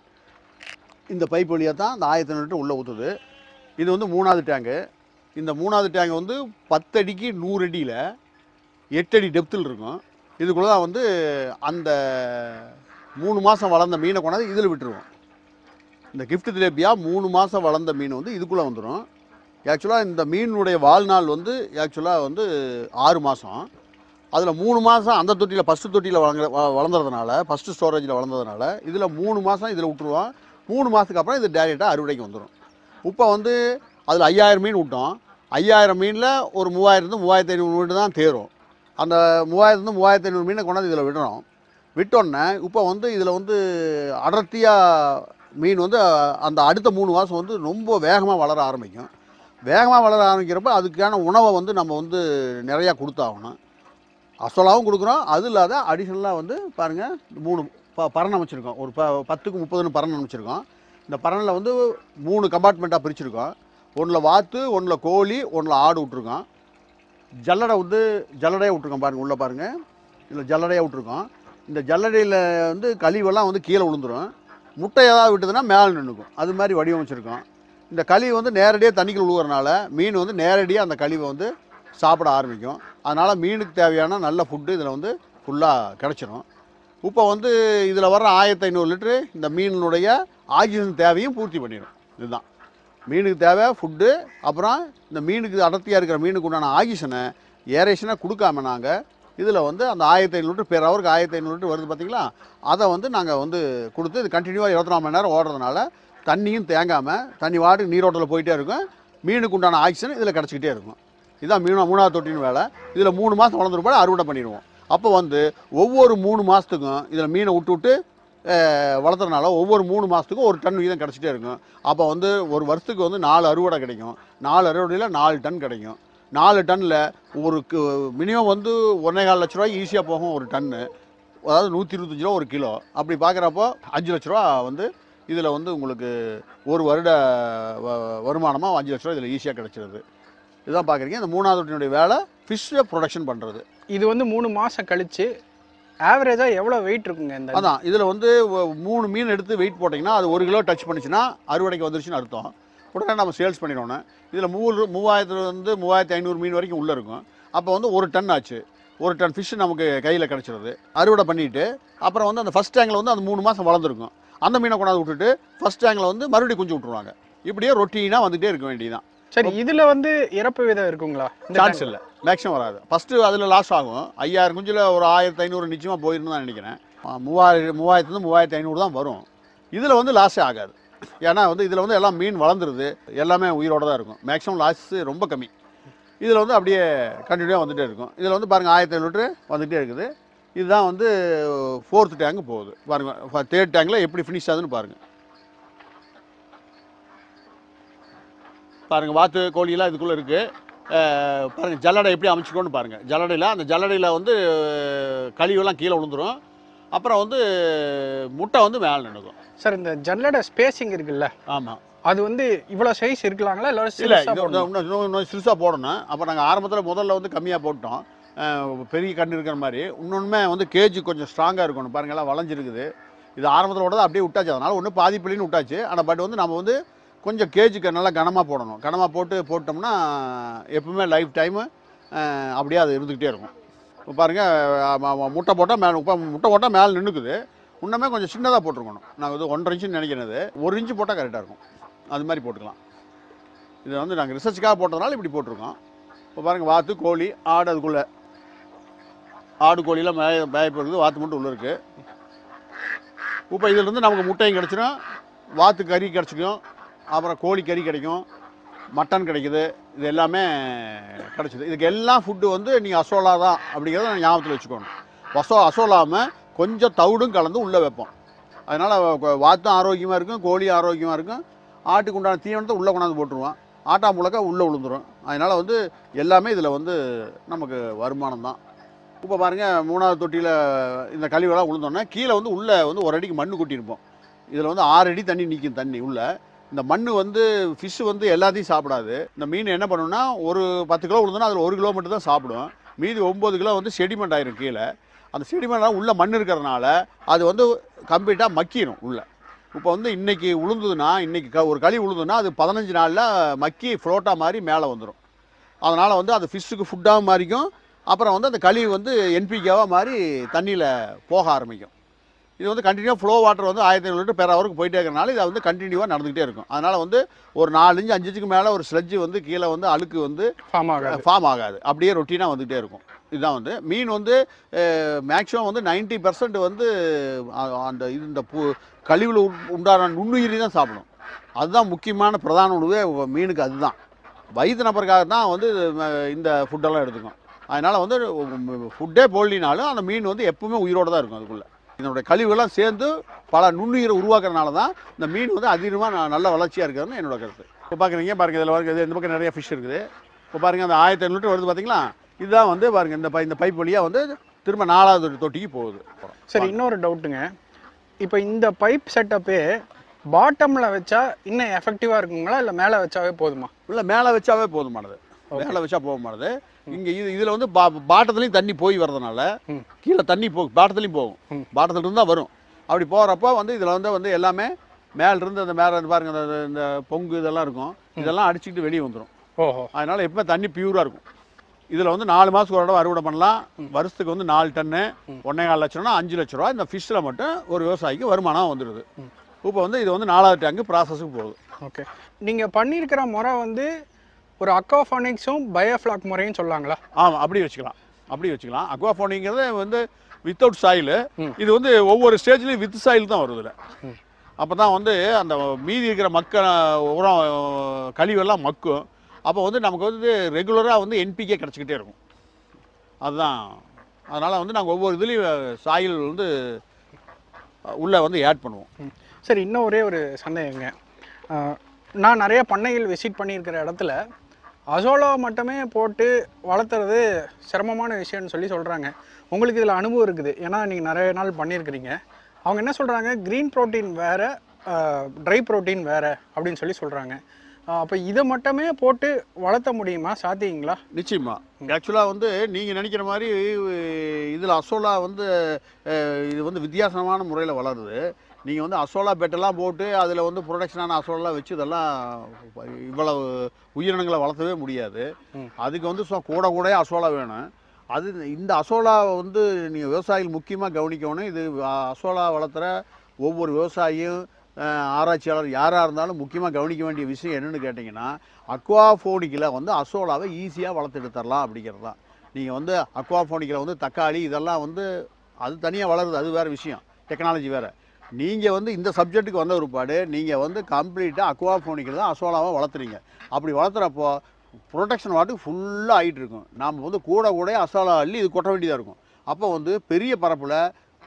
[SPEAKER 1] இந்த பைப் வழியாக தான் அந்த ஆயிரத்தி ஐநூறு லிட்டர் உள்ளே ஊற்றுது இது வந்து மூணாவது டேங்கு இந்த மூணாவது டேங்க் வந்து பத்து அடிக்கு நூறு அடியில் எட்டு அடி டெப்த்தில் இருக்கும் இதுக்குள்ளே தான் வந்து அந்த மூணு மாதம் வளர்ந்த மீனை கொண்டாந்து இதில் விட்டுருவோம் இந்த gift திலேபியா மூணு மாதம் வளர்ந்த மீன் வந்து இதுக்குள்ளே வந்துடும் ஆக்சுவலாக இந்த மீனுடைய வாழ்நாள் வந்து ஆக்சுவலாக வந்து ஆறு மாதம் அதில் மூணு மாதம் அந்த தொட்டியில் ஃபஸ்ட்டு தொட்டியில் வளங்க வ- வளர்ந்ததுனால ஃபஸ்ட்டு ஸ்டோரேஜில் வளர்ந்ததுனால இதில் மூணு மாதம் இதில் விட்டுருவோம் மூணு மாதத்துக்கு அப்புறம் இது டேரெக்டாக அறுவடைக்கு வந்துடும் இப்போ வந்து அதில் ஐயாயிரம் மீன் விட்டோம் ஐயாயிரம் மீனில் ஒரு மூவாயிரத்து மூவாயிரத்தி ஐநூறு மீன் தான் தேரும் அந்த மூவாயிரத்து மூவாயிரத்தி ஐநூறு மீனை கொண்டாந்து இதில் விடுறோம் விட்டோன்னே இப்போ வந்து இதில் வந்து அடர்த்தியாக மீன் வந்து அந்த அடுத்த மூணு மாதம் வந்து ரொம்ப வேகமாக வளர ஆரம்பிக்கும் வேகமாக வளர ஆரம்பிக்கிறப்ப அதுக்கான உணவை வந்து நம்ம வந்து நிறையா கொடுத்தாகணும் அசோலாவும் கொடுக்குறோம் அது இல்லாத அடிஷ்னலாக வந்து பாருங்கள் மூணு ப பரணம் வச்சுருக்கோம் ஒரு ப பத்துக்கு முப்பதுன்னு பரணம் வச்சுருக்கோம் இந்த பரனில் வந்து மூணு கம்பார்ட்மெண்ட்டாக பிரிச்சிருக்கோம் ஒன்றில் வாத்து ஒன்றில் கோழி ஒன்றில் ஆடு விட்ருக்கோம் ஜல்லடை வந்து ஜல்லடையாக விட்ருக்கோம் பாருங்கள் உள்ளே பாருங்கள் இதில் ஜல்லடையாக விட்ருக்கோம் இந்த ஜல்லடையில் வந்து கழிவெல்லாம் வந்து கீழே விழுந்துரும் முட்டை ஏதாவது விட்டுதுன்னா மேலே நின்றுக்கும் அது மாதிரி வடிவமைச்சிருக்கோம் இந்த கழிவு வந்து நேரடியாக தண்ணிக்குள்ள விழுகிறனால மீன் வந்து நேரடியாக அந்த கழிவை வந்து சாப்பிட ஆரம்பிக்கும் அதனால் மீனுக்கு தேவையான நல்ல ஃபுட்டு இதில் வந்து ஃபுல்லாக கிடச்சிரும் இப்போ வந்து இதில் வர்ற ஆயிரத்தி ஐநூறு லிட்ரு இந்த மீனினுடைய ஆக்சிஜன் தேவையும் பூர்த்தி பண்ணிடும் இதுதான் மீனுக்கு தேவை ஃபுட்டு அப்புறம் இந்த மீனுக்கு அடர்த்தியாக இருக்கிற மீனுக்கு உண்டான ஆக்சிஜனை ஏரேஷனாக கொடுக்காம நாங்கள் இதில் வந்து அந்த ஆயிரத்தி ஐநூறு லிட்டர் பேர் ஹவருக்கு ஆயிரத்தி ஐநூறு லிட்டர் வருது பார்த்தீங்களா அதை வந்து நாங்கள் வந்து கொடுத்து இது கண்டினியூவாக இருபத்தி நாலு மணி நேரம் ஓடுறதுனால தண்ணியும் தேங்காமல் தண்ணி வாட்டுக்கு நீரோட்டத்தில் போயிட்டே இருக்கும் மீனுக்கு உண்டான ஆக்சிஜன் இதில் கிடச்சிக்கிட்டே இருக்கும் இதுதான் மீனா மூணாவது தொட்டின்னு வேலை இதில் மூணு மாதம் வளர்ந்துருப்பாடு அறுவடை பண்ணிடுவோம் அப்போ வந்து ஒவ்வொரு மூணு மாதத்துக்கும் இதில் மீனை விட்டு விட்டு அஹ், வளர்த்துறதுனால ஒவ்வொரு மூணு மாதத்துக்கும் ஒரு டன் வீதம் கிடச்சிட்டே இருக்கும் அப்போ வந்து ஒரு வருஷத்துக்கு வந்து நாலு அறுவடை கிடைக்கும் நாலு அறுவடையில் நாலு டன் கிடைக்கும் நாலு டன்னில் ஒரு மினிமம் வந்து ஒன்றே கால் லட்ச ரூபாய் ஈஸியாக போகும் ஒரு டன்னு அதாவது நூற்றி இருபத்தஞ்சி ரூபா ஒரு கிலோ அப்படி பார்க்குறப்போ அஞ்சு லட்ச ரூபா வந்து இதில் வந்து உங்களுக்கு ஒரு வருட வ- வருமானமாக அஞ்சு லட்ச ரூபா இதில் ஈஸியாக கிடச்சிருது இதுதான் பார்க்குறீங்க இந்த மூணாவது தொட்டினுடைய வேலை ஃபிஷ்ஷை ப்ரொடக்ஷன் பண்ணுறது
[SPEAKER 2] இது வந்து மூணு மாதம் கழிச்சு ஆவரேஜாக எவ்வளோ வெயிட் இருக்குங்க இந்த
[SPEAKER 1] அதான் இதில் வந்து ஒ- மூணு மீன் எடுத்து வெயிட் போட்டிங்கன்னா அது ஒரு கிலோ டச் பண்ணுச்சுன்னா அறுவடைக்கு வந்துருச்சுன்னு அர்த்தம் உடனே நம்ம சேல்ஸ் பண்ணிடணும் இதில் மூணு மூவாயிரத்துல வந்து மூவாயிரத்தி ஐநூறு மீன் வரைக்கும் உள்ளே இருக்கும் அப்போ வந்து ஒரு டன் ஆச்சு ஒரு டன் ஃபிஷ் நமக்கு கையில் கிடச்சிருது அறுவடை பண்ணிட்டு அப்புறம் வந்து அந்த ஃபஸ்ட் டேங்கில் வந்து அந்த மூணு மாதம் வளர்ந்துருக்கும் அந்த மீனை கொண்டாந்து விட்டுட்டு ஃபஸ்ட் டேங்கில் வந்து மறுபடியும் குஞ்சு விட்ருவாங்க இப்படியே ரொட்டீனாக வந்துகிட்டே இருக்க வேண்டியதுதான்
[SPEAKER 2] சரி இதில் வந்து இறப்பு விதம் இருக்குங்களா இந்த
[SPEAKER 1] சான்ஸ்
[SPEAKER 2] tank ல?
[SPEAKER 1] இல்லை மேக்ஸிமம் வராது ஃபஸ்ட்டு அதில் லாஸ் ஆகும் ஐயாயிரம் குஞ்சில் ஒரு ஆயிரத்தி ஐநூறு நிச்சயமாக போயிருன்னு தான் நினைக்கிறேன் ஆ, மூவாயிரம் மூவாயிரத்துலேருந்து மூவாயிரத்தி ஐநூறு தான் வரும் இதில் வந்து லாஸே ஆகாது ஏன்னா வந்து இதில் வந்து எல்லாம் மீன் வளர்ந்துருது எல்லாமே உயிரோட தான் இருக்கும் மேக்ஸிமம் லாஸ் ரொம்ப கம்மி இதில் வந்து அப்படியே கண்டினியூவாக வந்துகிட்டே இருக்கும் இதில் வந்து பாருங்கள் ஆயிரத்தி ஐநூறு லிட்டரு வந்துகிட்டே இருக்குது இதுதான் வந்து ஃபோர்த் டேங்க் போகுது பாருங்கள் தேர்ட் டேங்கில் எப்படி ஃபினிஷ் ஆகுதுன்னு பாருங்கள் பாருங்கள் வாத்து கோழியெல்லாம் இதுக்குள்ளே இருக்குது பாருங்கள் ஜல்லடை எப்படி அமைச்சிக்கோன்னு பாருங்கள் ஜல்லடையில் அந்த ஜல்லடையில் வந்து அஹ், கழிவெல்லாம் கீழே விழுந்துரும் அப்புறம் வந்து முட்டை வந்து மேலே நின்றுக்கும்
[SPEAKER 2] சார் இந்த ஜல்லட ஸ்பேசிங் இருக்குல்ல
[SPEAKER 1] ஆமாம்
[SPEAKER 2] அது வந்து இவ்வளோ சைஸ் இருக்கலாங்களா இல்லை
[SPEAKER 1] இல்லை
[SPEAKER 2] சிறுசா
[SPEAKER 1] இது
[SPEAKER 2] போடணுமா?
[SPEAKER 1] இன்னும் இன்னும் இன்னும் சிறுசாக போடணும் அப்போ நாங்கள் ஆரம்பத்தில் முதல்ல வந்து கம்மியாக போட்டோம் அஹ், பெரிய கண்ணு இருக்கிற மாதிரி இன்னொன்றுமே வந்து கேஜி கொஞ்சம் ஸ்ட்ராங்காக இருக்கணும் பாருங்க எல்லாம் வளைஞ்சிருக்குது இது ஆரம்பத்தில் விட்டது அப்படியே விட்டாச்சு அதனால் ஒன்றும் பாதி பிள்ளைன்னு விட்டாச்சு ஆனால் பட் வந்து நம்ம வந்து கொஞ்சம் கேஜுக்கு நல்லா கனமாக போடணும் கனமாக போட்டு போட்டோம்னா எப்பவுமே லைஃப் டைமு அப்படியே அது இருந்துக்கிட்டே இருக்கும் இப்போ பாருங்கள் முட்டை போட்டால் மேலே இப்போ முட்டை போட்டால் மேலே நின்றுக்குது இன்னுமே கொஞ்சம் சின்னதாக போட்டிருக்கணும் நாங்கள் வந்து ஒன்றரை இன்ச்சுன்னு நினைக்கிறது ஒரு இன்ச்சு போட்டால் கரெக்டாக இருக்கும் அது மாதிரி போட்டுக்கலாம் இதை வந்து நாங்கள் ரிசர்ச்சுக்காக போட்டதுனால இப்படி போட்டிருக்கோம் இப்போ பாருங்கள் வாத்து கோழி ஆடு அதுக்குள்ளே ஆடு கோழியெல்லாம் மேய மேய போகிறது வாத்து மட்டும் உள்ளே இருக்குது இப்போ இதிலிருந்து நமக்கு முட்டையும் கிடச்சிரும் வாத்து கறி கிடச்சிக்கும் அப்புறம் கோழி கறி கிடைக்கும் மட்டன் கிடைக்குது இது எல்லாமே கிடச்சிது இதுக்கு எல்லாம் ஃபுட்டு வந்து நீங்கள் அசோலா தான் அப்படிங்கிறத ஞாபகத்தில் வச்சுக்கணும் அசோ அசோலாமல் கொஞ்சம் தவிடும் கலந்து உள்ளே வைப்போம் அதனால் வாத்தும் ஆரோக்கியமாக இருக்கும் கோழி ஆரோக்கியமாக இருக்கும் ஆட்டுக்கு உண்டான தீவனத்தை உள்ளே கொண்டாந்து போட்டுருவோம் ஆட்டா முழக்க உள்ளே விழுந்துரும் அதனால் வந்து எல்லாமே இதில் வந்து நமக்கு வருமானம் தான் இப்போ பாருங்கள் மூணாவது தொட்டியில் இந்த கழிவெல்லாம் விழுந்தோன்னே கீழே வந்து உள்ளே வந்து ஒரு அடிக்கு மண்ணு கொட்டியிருப்போம் இதில் வந்து ஆறு அடி தண்ணி நிற்கும் தண்ணி உள்ளே இந்த மண் வந்து ஃபிஷ் வந்து எல்லாத்தையும் சாப்பிடாது இந்த மீன் என்ன பண்ணுன்னா ஒரு பத்து கிலோ விழுந்தோன்னா அதில் ஒரு கிலோ மட்டும் தான் சாப்பிடும் மீதி ஒம்பது கிலோ வந்து செடிமெண்ட் ஆயிரும் கீழே அந்த செடிமெண்ட் உள்ளே மண் இருக்கிறதுனால அது வந்து கம்ப்ளீட்டாக மக்கிடும் உள்ளே இப்போ வந்து இன்னைக்கு உளுந்துதுன்னா இன்னைக்கு க ஒரு களி உளுந்துன்னா அது பதினஞ்சு நாளில் மக்கி ஃப்ளோட்டாக மாதிரி மேலே வந்துடும் அதனால் வந்து அது ஃபிஷ்ஷுக்கு ஃபுட்டாகவும் மாறிக்கும் அப்புறம் வந்து அந்த களி வந்து என்பிகேவாக மாதிரி தண்ணியில் போக ஆரம்பிக்கும் இது வந்து கண்டினியூவாக ஃப்ளோ வாட்டர் வந்து ஆயிரத்தி ஐநூறு லிட்டர் பெர் ஹவருக்கு போயிட்டே இருக்கிறனால இது வந்து கண்டினியூவாக நடந்துகிட்டே இருக்கும் அதனால் வந்து ஒரு நாலு இன்ச்சு அஞ்சு இன்ச்சுக்கு மேலே ஒரு ஸ்லெட்ஜு வந்து கீழே வந்து அழுக்கு வந்து
[SPEAKER 2] ஃபார்ம் ஆகாது
[SPEAKER 1] ஃபார்ம் ஆகாது அப்படியே ரொட்டீனாக வந்துகிட்டே இருக்கும் இதுதான் வந்து மீன் வந்து மேக்ஸிமம் வந்து 90% பர்சன்ட் வந்து அ- அந்த இது இந்த பூ கழிவில் உண்டான நுண்ணுயிரி தான் சாப்பிடும் அதுதான் முக்கியமான பிரதான உணவே உ- மீனுக்கு அதுதான் வயிற்று நபருக்காக தான் வந்து ம, இந்த ஃபுட்டெல்லாம் எடுத்துக்கும் அதனால் வந்து ஃபுட்டே போடலினாலும் அந்த மீன் வந்து எப்பவுமே உயிரோடு தான் இருக்கும் அதுக்குள்ளே இதனுடைய கழிவுகள்லாம் சேர்ந்து பல நுண்ணுயிரை உருவாக்குறதுனால தான் இந்த மீன் வந்து அதிகமாக நல்ல வளர்ச்சியாக இருக்கிறதுன்னு என்னோட கருத்து இப்போ பார்க்குறீங்க பாருங்கள் இதில் பாருங்க இந்த பக்கம் நிறைய ஃபிஷ் இருக்குது இப்போ பாருங்கள் அந்த ஆயிரத்தி ஐநூறு வருது பார்த்தீங்களா இதுதான் வந்து பாருங்கள் இந்த பை இந்த பைப் வழியாக வந்து திரும்ப நாலாவது தொட்டிக்கு போகுது
[SPEAKER 2] சரி இன்னொரு டவுட்டுங்க இப்போ இந்த பைப் செட்டப்பே பாட்டமில் வச்சா இன்னும் எஃபெக்டிவாக இருக்குங்களா இல்லை மேலே வச்சாவே போதுமா
[SPEAKER 1] இல்லை மேலே வச்சாவே போதுமானது மேலே வச்சா போதுமானது இங்கே இது இதில் வந்து பா பாட்டத்துலேயும் தண்ணி போய் வர்றதுனால
[SPEAKER 2] ம்.
[SPEAKER 1] கீழே தண்ணி போ பாட்டத்துலேயும் போகும்
[SPEAKER 2] ம்.
[SPEAKER 1] பாட்டத்துல இருந்து தான் வரும் அப்படி போகிறப்ப வந்து இதில் வந்து வந்து எல்லாமே மேலிருந்து அந்த மேலே பாருங்க இந்த இந்த பொங்கு இதெல்லாம் இருக்கும் இதெல்லாம் அடிச்சுக்கிட்டு வெளியே வந்துடும்
[SPEAKER 2] ஓஹோ
[SPEAKER 1] அதனால் எப்போ தண்ணி பியூராக இருக்கும் இதில் வந்து நாலு மாதத்துக்கு ஒரு தடவை அறுவடை பண்ணலாம் வருஷத்துக்கு வந்து நாலு டன்னு ஒன்றே கால் லட்ச ரூபா அஞ்சு லட்ச ரூபா இந்த ஃபிஷ்ஷில் மட்டும் ஒரு விவசாயிக்கு வருமானம் வந்துடுது இப்போ வந்து இது வந்து நாலாவது டேங்கு ப்ராசஸுக்கு போகுது
[SPEAKER 2] ஓகே நீங்கள் பண்ணியிருக்கிற முறை வந்து ஒரு அக்வாஃபானிக்ஸும் பயோஃப்ளாக் முறையும் சொல்லாங்களா
[SPEAKER 1] ஆமாம் அப்படி வச்சுக்கலாம் அப்படி வச்சுக்கலாம் அக்வாஃபோனிங்கிறது வந்து வித்தவுட் சாயில்
[SPEAKER 2] ம்.
[SPEAKER 1] இது வந்து ஒவ்வொரு ஸ்டேஜ்லேயும் வித் சாயில் தான் வருது இதில்
[SPEAKER 2] ம்.
[SPEAKER 1] அப்போ தான் வந்து அந்த மீதி இருக்கிற மக்க உரம் கழிவெல்லாம் மக்கும் அப்போ வந்து நமக்கு வந்து ரெகுலராக வந்து என்பிகே கிடச்சிக்கிட்டே இருக்கும் அதுதான் அதனால் வந்து நாங்கள் ஒவ்வொரு இதுலேயும் சாயில் வந்து உள்ளே வந்து ஆட் பண்ணுவோம்
[SPEAKER 2] சரி இன்னும் ஒரே ஒரு சந்தேகங்க ஆஹ், நான் நிறைய பண்ணைகள் விசிட் பண்ணியிருக்கிற இடத்துல அசோலா மட்டுமே போட்டு வளர்த்துறது சிரமமான விஷயம்னு சொல்லி சொல்கிறாங்க உங்களுக்கு இதில் அனுபவம் இருக்குது ஏன்னா நீங்கள் நிறைய நாள் பண்ணியிருக்கிறீங்க அவங்க என்ன சொல்கிறாங்க க்ரீன் ப்ரோட்டீன் வேறு ட்ரை ப்ரோட்டீன் வேறு அப்படின்னு சொல்லி சொல்கிறாங்க அப்போ இதை மட்டுமே போட்டு வளர்த்த முடியுமா சாத்தியங்களா
[SPEAKER 1] நிச்சயமா ஆக்சுவலாக வந்து நீங்கள் நினைக்கிற மாதிரி இதில் அசோலா வந்து அஹ், இது வந்து வித்தியாசமான முறையில் வளருது நீங்கள் வந்து அசோலா பெட்டெல்லாம் போட்டு அதில் வந்து ப்ரொடக்ஷனான அசோலாலாம் வச்சு இதெல்லாம் இவ்வளவு உயிரினங்களை வளர்த்தவே முடியாது
[SPEAKER 2] ம். அதுக்கு
[SPEAKER 1] அதுக்கு வந்து சும்மா கூட கூட அசோலா வேணும் அது இந்த அசோலா வந்து நீங்கள் விவசாயிகள் முக்கியமாக கவனிக்கணும் இது அ- அசோலா வளர்த்துற ஒவ்வொரு விவசாயியும் அஹ், ஆராய்ச்சியாளர் யாராக இருந்தாலும் முக்கியமாக கவனிக்க வேண்டிய விஷயம் என்னென்னு கேட்டிங்கன்னா அக்வாஃபோனிக்கில் வந்து அசோலாவை ஈஸியாக வளர்த்து எடுத்துடலாம் அப்படிங்கிறது தான் நீங்கள் வந்து அக்வாஃபோனிக்கில் வந்து தக்காளி இதெல்லாம் வந்து அது தனியாக வளருது அது வேறு விஷயம் டெக்னாலஜி வேறு நீங்கள் வந்து இந்த சப்ஜெக்ட்டுக்கு வந்த ஒருபாடு நீங்கள் வந்து கம்ப்ளீட்டாக அக்வாஃபோனிக்கில் தான் அசோலாவை வளர்த்துறீங்க அப்படி வளர்த்துறப்போ ப்ரொடெக்ஷன் வாட்டுக்கு ஃபுல்லாக ஆகிட்டு இருக்கும் நாம் வந்து கூட கூட அசோலா அள்ளி இது கொட்ட வேண்டியதாக இருக்கும் அப்போ வந்து பெரிய பரப்பில்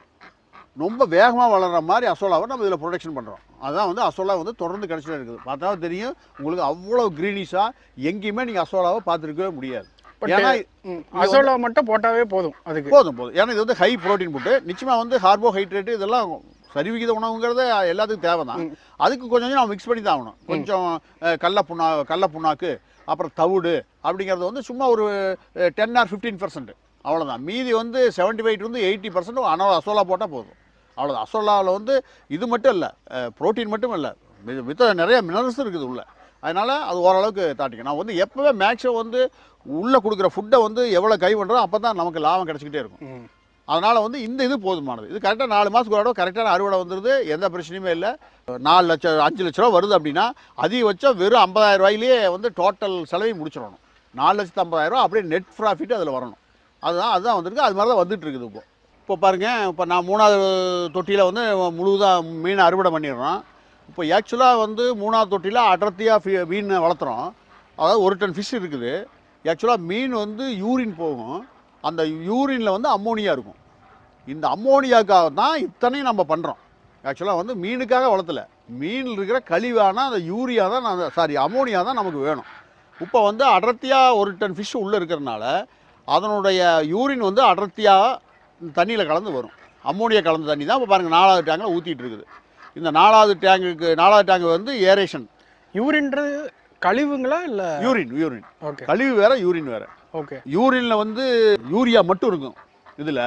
[SPEAKER 1] ரொம்ப வேகமாக வளர்கிற மாதிரி அசோலாவை நம்ம இதில் ப்ரொடெக்ஷன் பண்ணுறோம் அதான் வந்து அசோலா வந்து தொடர்ந்து கிடச்சிட்டே இருக்குது பார்த்தா தெரியும் உங்களுக்கு அவ்வளோ க்ரீனிஷாக எங்கேயுமே நீங்கள் அசோலாவை பார்த்துருக்கவே முடியாது
[SPEAKER 2] But,
[SPEAKER 1] ஏன்னா
[SPEAKER 2] ம், அசோலா மட்டும் போட்டாவே போதும் அதுக்கு
[SPEAKER 1] போதும் போதும் ஏன்னா இது வந்து ஹை புரோட்டீன் ஃபுட்டு நிச்சயமாக வந்து கார்போஹைட்ரேட்டு இதெல்லாம் சரிவிகித உணவுங்கிறது எல்லாத்துக்கும் தேவை தான்
[SPEAKER 2] ம்.
[SPEAKER 1] அதுக்கு கொஞ்சம் கொஞ்சம் நம்ம மிக்ஸ் பண்ணி தான் ஆகணும் கொஞ்சம் அஹ், கடல புண்ணா கடல புண்ணாக்கு அப்புறம் தவிடு அப்படிங்கிறது வந்து சும்மா ஒரு டென் ஆர் ஃபிஃப்டீன் பர்சன்ட் அவ்வளோதான் மீதி வந்து செவன்ட்டி ஃபைவ் வந்து எயிட்டி பர்சன்ட் ஆனால் அசோலா போட்டால் போதும் அவ்வளோதான் அசோலாவில் வந்து இது மட்டும் இல்லை புரோட்டீன் மட்டும் இல்லை மித்த நிறைய மினரல்ஸ் இருக்குது உள்ள அதனால் அது ஓரளவுக்கு தாட்டிக்கும் நான் வந்து எப்போவே மேக்ஸிமம் வந்து உள்ளே கொடுக்குற ஃபுட்டை வந்து எவ்வளோ கை பண்ணுறோம் அப்போ தான் நமக்கு லாபம் கிடச்சிக்கிட்டே இருக்கும்
[SPEAKER 2] ம்.
[SPEAKER 1] அதனால் வந்து இந்த இது போதுமானது இது கரெக்டாக நாலு மாதத்துக்கு ஒரு தடவை கரெக்டான அறுவடை வந்துடுது எந்த பிரச்சனையுமே இல்லை நாலு லட்சம் அஞ்சு லட்ச ரூபா வருது அப்படின்னா அதிகபட்சம் வெறும் ஐம்பதாயிரம் ரூபாயிலேயே வந்து டோட்டல் செலவையும் முடிச்சிடணும் நாலு லட்சத்து ஐம்பதாயிரம் ரூபா அப்படியே நெட் ப்ராஃபிட் அதில் வரணும் அதுதான் அதுதான் வந்திருக்கு அது மாதிரி தான் வந்துட்டு இருக்குது இப்போ இப்போ பாருங்கள் இப்போ நான் மூணாவது தொட்டியில் வந்து முழுதாக மீனை அறுவடை பண்ணிடுறோம் இப்போ ஆக்சுவலாக வந்து மூணாவது தொட்டியில் அடர்த்தியாக மீன் வளர்த்துறோம் அதாவது ஒரு டன் ஃபிஷ் இருக்குது ஆக்சுவலாக மீன் வந்து யூரின் போகும் அந்த யூரினில் வந்து அம்மோனியா இருக்கும் இந்த அம்மோனியாக்காக தான் இத்தனையும் நம்ம பண்ணுறோம் ஆக்சுவலாக வந்து மீனுக்காக வளர்த்தல மீனில் இருக்கிற கழிவான அந்த யூரியா தான் நான் சாரி அம்மோனியா தான் நமக்கு வேணும் இப்போ வந்து அடர்த்தியாக ஒரு டன் ஃபிஷ் உள்ளே இருக்கிறனால அதனுடைய யூரின் வந்து அடர்த்தியாக தண்ணியில் கலந்து வரும் அம்மோனியா கலந்த தண்ணி தான் இப்போ பாருங்கள் நாலாவது டேங்கில் ஊற்றிட்டு இருக்குது இந்த நாலாவது டேங்குக்கு நாலாவது டேங்க் வந்து ஏரேஷன்
[SPEAKER 2] யூரின்றது கழிவுங்களா இல்லை
[SPEAKER 1] யூரின் யூரின்
[SPEAKER 2] ஓகே
[SPEAKER 1] கழிவு வேற யூரின் வேற
[SPEAKER 2] ஓகே
[SPEAKER 1] யூரினில் வந்து யூரியா மட்டும் இருக்கும் இதில்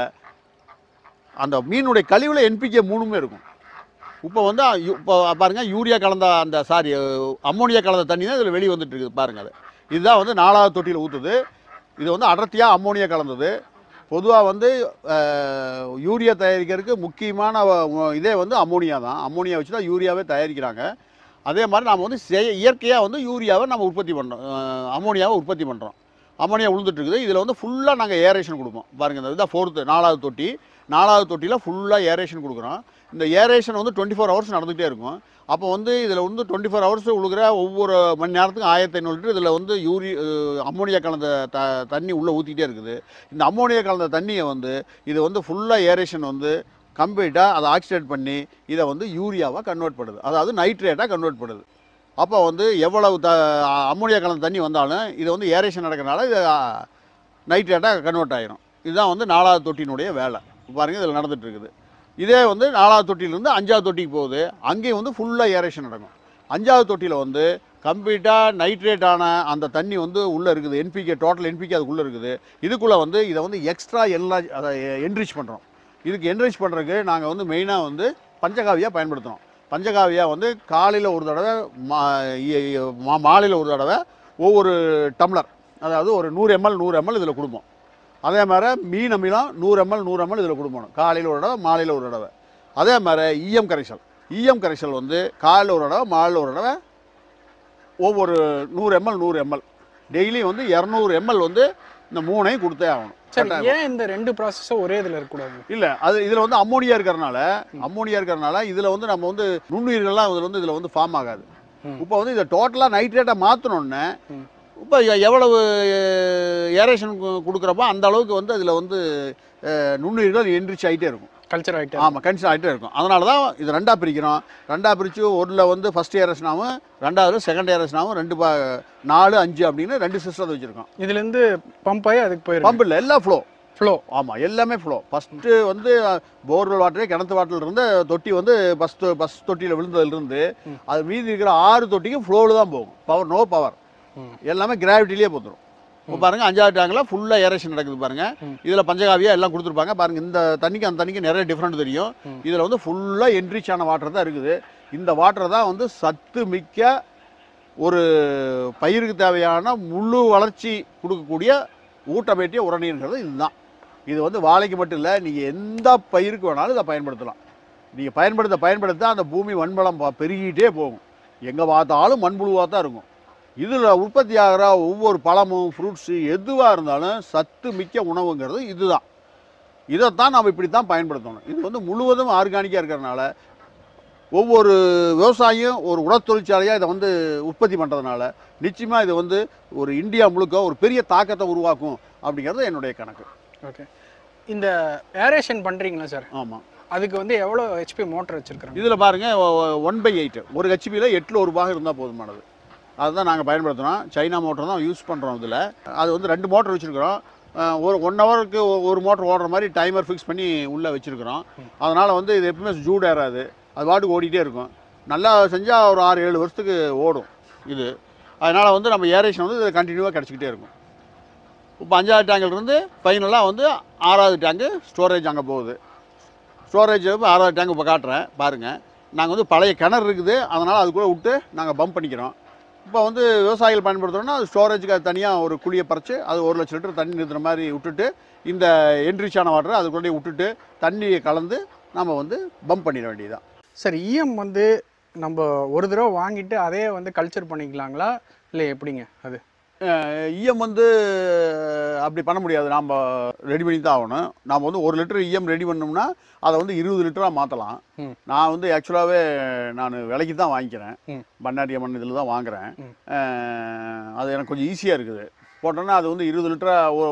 [SPEAKER 1] அந்த மீனுடைய கழிவில் என்பிகே மூணுமே இருக்கும் இப்போ வந்து யு- இப்போ பாருங்கள் யூரியா கலந்த அந்த சாரி அம்மோனியா கலந்த தண்ணி தான் இதில் வெளியே வந்துட்டு இருக்குது பாருங்கள் அது இதுதான் வந்து நாலாவது தொட்டியில் ஊற்றுது இது வந்து அடர்த்தியாக அம்மோனியா கலந்தது பொதுவாக வந்து அஹ், யூரியா தயாரிக்கிறதுக்கு முக்கியமான வ- இதே வந்து அம்மோனியா தான் அம்மோனியா வச்சு தான் யூரியாவே தயாரிக்கிறாங்க அதே மாதிரி நாம் வந்து செய இயற்கையாக வந்து யூரியாவை நம்ம உற்பத்தி பண்ணுறோம் அம்மோனியாவை உற்பத்தி பண்ணுறோம் அம்மோனியா விழுந்துட்டு இருக்குது இதில் வந்து ஃபுல்லாக நாங்கள் ஏரேஷன் கொடுப்போம் பாருங்கள் இந்த இதுதான் ஃபோர்த்து நாலாவது தொட்டி நாலாவது தொட்டியில் ஃபுல்லாக ஏரேஷன் கொடுக்குறோம் இந்த ஏரேஷன் வந்து டுவெண்ட்டி ஃபோர் ஹவர்ஸ் நடந்துகிட்டே இருக்கும் அப்போ வந்து இதில் வந்து டுவெண்ட்டி ஃபோர் ஹவர்ஸ் உழுகிற ஒவ்வொரு மணி நேரத்துக்கும் ஆயிரத்தி ஐநூறு லிட்டர் இதில் வந்து யூரி அஹ், அம்மோனியா கலந்த த தண்ணி உள்ளே ஊற்றிக்கிட்டே இருக்குது இந்த அம்மோனியா கலந்த தண்ணியை வந்து இது வந்து ஃபுல்லாக ஏரேஷன் வந்து கம்ப்ளீட்டாக அதை ஆக்சிடேட் பண்ணி இதை வந்து யூரியாவாக கன்வெர்ட் பண்ணுது அதாவது நைட்ரேட்டாக கன்வெர்ட் பண்ணுது அப்போ வந்து எவ்வளவு த அம்மோனியா கலந்த தண்ணி வந்தாலும் இது வந்து ஏரேஷன் நடக்கிறனால இது நைட்ரேட்டாக கன்வெர்ட் ஆயிரும் இதுதான் வந்து நாலாவது தொட்டியினுடைய வேலை பாருங்கள் இதில் நடந்துட்டு இருக்குது இதே வந்து நாலாவது தொட்டியிலேருந்து அஞ்சாவது தொட்டிக்கு போகுது அங்கேயும் வந்து ஃபுல்லாக ஏரேஷன் நடக்கும் அஞ்சாவது தொட்டியில் வந்து கம்ப்ளீட்டாக நைட்ரேட் ஆன அந்த தண்ணி வந்து உள்ளே இருக்குது என்பிகே டோட்டல் என்பிகே அதுக்குள்ளே இருக்குது இதுக்குள்ளே வந்து இதை வந்து எக்ஸ்ட்ரா என்லாஜ் அதை என்ரிச் பண்ணுறோம் இதுக்கு என்ரிச் பண்ணுறதுக்கு நாங்கள் வந்து மெயினாக வந்து பஞ்சகாவியாக பயன்படுத்துகிறோம் பஞ்சகாவியா வந்து காலையில் ஒரு தடவை மா இ- இ- மா- மாலையில் ஒரு தடவை ஒவ்வொரு டம்ளர் அதாவது ஒரு நூறு எம்எல் நூறு எம்எல் இதில் கொடுப்போம் அதே மாதிரி மீன் அமிலம் நூறு எம்எல் நூறு எம்எல் இதில் கொடுப்போம் காலையில் ஒரு தடவை மாலையில் ஒரு தடவை அதே மாதிரி ஈயம் கரைசல் ஈயம் கரைசல் வந்து காலையில் ஒரு தடவை மாலையில் ஒரு தடவை ஒவ்வொரு நூறு எம்எல் நூறு எம்எல் டெய்லி வந்து இரநூறு எம்எல் வந்து இந்த மூணையும் கொடுத்தே ஆகணும்
[SPEAKER 2] சரி
[SPEAKER 1] கட்டாயம்.
[SPEAKER 2] ஏன் இந்த ரெண்டு ப்ராசஸும் ஒரே இதில் இருக்கக்கூடாது
[SPEAKER 1] இல்லை அது இதில் வந்து அம்மோனியா இருக்கிறனால அம்மோனியா இருக்கிறனால இதில் வந்து நம்ம வந்து நுண்ணுயிர்கள்லாம் இதில் வந்து இதில் வந்து ஃபார்ம் ஆகாது
[SPEAKER 2] ம்.
[SPEAKER 1] இப்போ வந்து இதை டோட்டலாக நைட்ரேட்டை மாற்றணுன்னே
[SPEAKER 2] ம்.
[SPEAKER 1] இப்போ எ- எவ்வளவு ஏரேஷன் கொடுக்குறப்போ அந்த அளவுக்கு வந்து அதில் வந்து அஹ், நுண்ணுயிர்கள் எந்திரிச்சு ஆகிட்டே இருக்கும்
[SPEAKER 2] கல்ச்சர் ஆகிட்டு
[SPEAKER 1] ஆமாம் கன்சிடர் ஆகிட்டே இருக்கும் அதனால தான் இது ரெண்டாக பிரிக்கிறோம் ரெண்டாக பிரித்து ஒன்றில் வந்து ஃபஸ்ட் ஏரேஷனாகவும் ரெண்டாவது செகண்ட் ஏரேஷனாகவும் ரெண்டு பா நாலு அஞ்சு அப்படின்னு ரெண்டு சிஸ்டத்தை வச்சுருக்கோம்
[SPEAKER 2] இதுலேருந்து பம்ப் ஆகி அதுக்கு போயிடும்
[SPEAKER 1] பம்பு இல்லை எல்லாம் ஃப்ளோ
[SPEAKER 2] ஃப்ளோ
[SPEAKER 1] ஆமாம் எல்லாமே ஃப்ளோ ஃபஸ்ட்டு வந்து போர்வெல் வாட்டரே கிணத்து வாட்டரில் இருந்து தொட்டி வந்து பஸ் தொ- பஸ் தொட்டியில் விழுந்ததுலேருந்து
[SPEAKER 2] ம்.
[SPEAKER 1] அது மீதி இருக்கிற ஆறு தொட்டிக்கும் ஃப்ளோவில் தான் போகும் பவர் நோ பவர்
[SPEAKER 2] ம்.
[SPEAKER 1] எல்லாமே கிராவிட்டிலேயே போத்துரும் இப்போ பாருங்க அஞ்சாவது டேங்கில் ஃபுல்லாக ஏரேஷன் நடக்குது பாருங்க
[SPEAKER 2] ம்.
[SPEAKER 1] இதில் பஞ்சகாவியா எல்லாம் கொடுத்துருப்பாங்க பாருங்க இந்த தண்ணிக்கு அந்த தண்ணிக்கு நிறைய டிஃப்ரெண்ட் தெரியும்
[SPEAKER 2] ம்.
[SPEAKER 1] இதில் வந்து ஃபுல்லாக என்ரிச் ஆன வாட்டர் தான் இருக்குது இந்த வாட்டர் தான் வந்து சத்து மிக்க ஒரு பயிருக்கு தேவையான முழு வளர்ச்சி கொடுக்கக்கூடிய ஊட்டமேட்டிய உரநீர்ங்கிறது இதுதான் இது வந்து வாழைக்கு மட்டும் இல்லை நீங்கள் எந்த பயிருக்கு வேணாலும் இதை பயன்படுத்தலாம் நீங்கள் பயன்படுத்த பயன்படுத்த அந்த பூமி வன்வளம் ப- பெருகிட்டே போகும் எங்கே பார்த்தாலும் மண்புழுவாக தான் இருக்கும் இதில் உற்பத்தி ஆகிற ஒவ்வொரு பழமும் ஃப்ரூட்ஸு எதுவாக இருந்தாலும் சத்து மிக்க உணவுங்கிறது இதுதான் இதைத்தான் நம்ம இப்படி தான் பயன்படுத்தணும் இது வந்து முழுவதும் ஆர்கானிக்காக இருக்கிறதுனால ஒவ்வொரு விவசாயியும் ஒரு உரத்தொழிற்சாலையாக இதை வந்து உற்பத்தி பண்ணுறதுனால நிச்சயமாக இது வந்து ஒரு இந்தியா முழுக்க ஒரு பெரிய தாக்கத்தை உருவாக்கும் அப்படிங்கிறது என்னுடைய கணக்கு
[SPEAKER 2] ஓகே இந்த ஏரேஷன் பண்ணுறீங்களா சார்
[SPEAKER 1] ஆமாம்
[SPEAKER 2] அதுக்கு வந்து எவ்வளோ ஹெச்பி மோட்டர் வச்சுருக்குறாங்க
[SPEAKER 1] இதில் பாருங்கள் ஒன் பை எயிட் ஒரு ஹெச்பியில் எட்டில் ஒரு பாகம் இருந்தால் போதுமானது அதுதான் நாங்கள் பயன்படுத்துகிறோம் சைனா மோட்டர் தான் யூஸ் பண்ணுறோம் இதில் அது வந்து ரெண்டு மோட்டர் வச்சுருக்கிறோம் ஒரு ஒன் ஹவருக்கு ஒரு மோட்டர் ஓடுற மாதிரி டைமர் ஃபிக்ஸ் பண்ணி உள்ளே வச்சுருக்கிறோம் அதனால் வந்து இது எப்பவுமே ஜூட் ஏறாது அது பாட்டுக்கு ஓடிட்டே இருக்கும் நல்லா செஞ்சால் ஒரு ஆறு ஏழு வருஷத்துக்கு ஓடும் இது அதனால் வந்து நம்ம ஏரேஷன் வந்து இது கண்டினியூவாக கிடச்சிக்கிட்டே இருக்கும் இப்போ அஞ்சாவது டேங்கிலிருந்து ஃபைனலாக வந்து ஆறாவது டேங்கு ஸ்டோரேஜ் அங்கே போகுது ஸ்டோரேஜ் இப்போ ஆறாவது டேங்க் இப்போ காட்டுறேன் பாருங்கள் நாங்கள் வந்து பழைய கிணறு இருக்குது அதனால் அதுக்குள்ளே விட்டு நாங்கள் பம்ப் பண்ணிக்கிறோம் இப்போ வந்து விவசாயிகள் பயன்படுத்துகிறோன்னா அது ஸ்டோரேஜுக்கு அது தனியாக ஒரு குழியை பறித்து அது ஒரு லட்சம் லிட்டர் தண்ணி நிறுத்துற மாதிரி விட்டுட்டு இந்த என்ரிச்சான வாட்டரை அதுக்குள்ளே விட்டுட்டு தண்ணியை கலந்து நம்ம வந்து பம்ப் பண்ணிட வேண்டியதுதான்
[SPEAKER 2] சார் இஎம் வந்து நம்ம ஒரு தடவை வாங்கிட்டு அதே வந்து கல்ச்சர் பண்ணிக்கலாங்களா இல்லை எப்படிங்க அது
[SPEAKER 1] இஎம் வந்து அப்படி பண்ண முடியாது நாம் ரெடி பண்ணி தான் ஆகணும் நாம் வந்து ஒரு லிட்டர் இஎம் ரெடி பண்ணோம்னா அதை வந்து இருபது லிட்டராக மாற்றலாம்
[SPEAKER 2] ம்.
[SPEAKER 1] நான் வந்து ஆக்சுவலாகவே நான் விலைக்கு தான் வாங்கிக்கிறேன்
[SPEAKER 2] ம்.
[SPEAKER 1] பண்ணாரி அம்மன் இதில் தான் வாங்குறேன்
[SPEAKER 2] ம்.
[SPEAKER 1] அஹ், அது எனக்கு கொஞ்சம் ஈஸியாக இருக்குது போட்டோன்னா அது வந்து இருபது லிட்டராக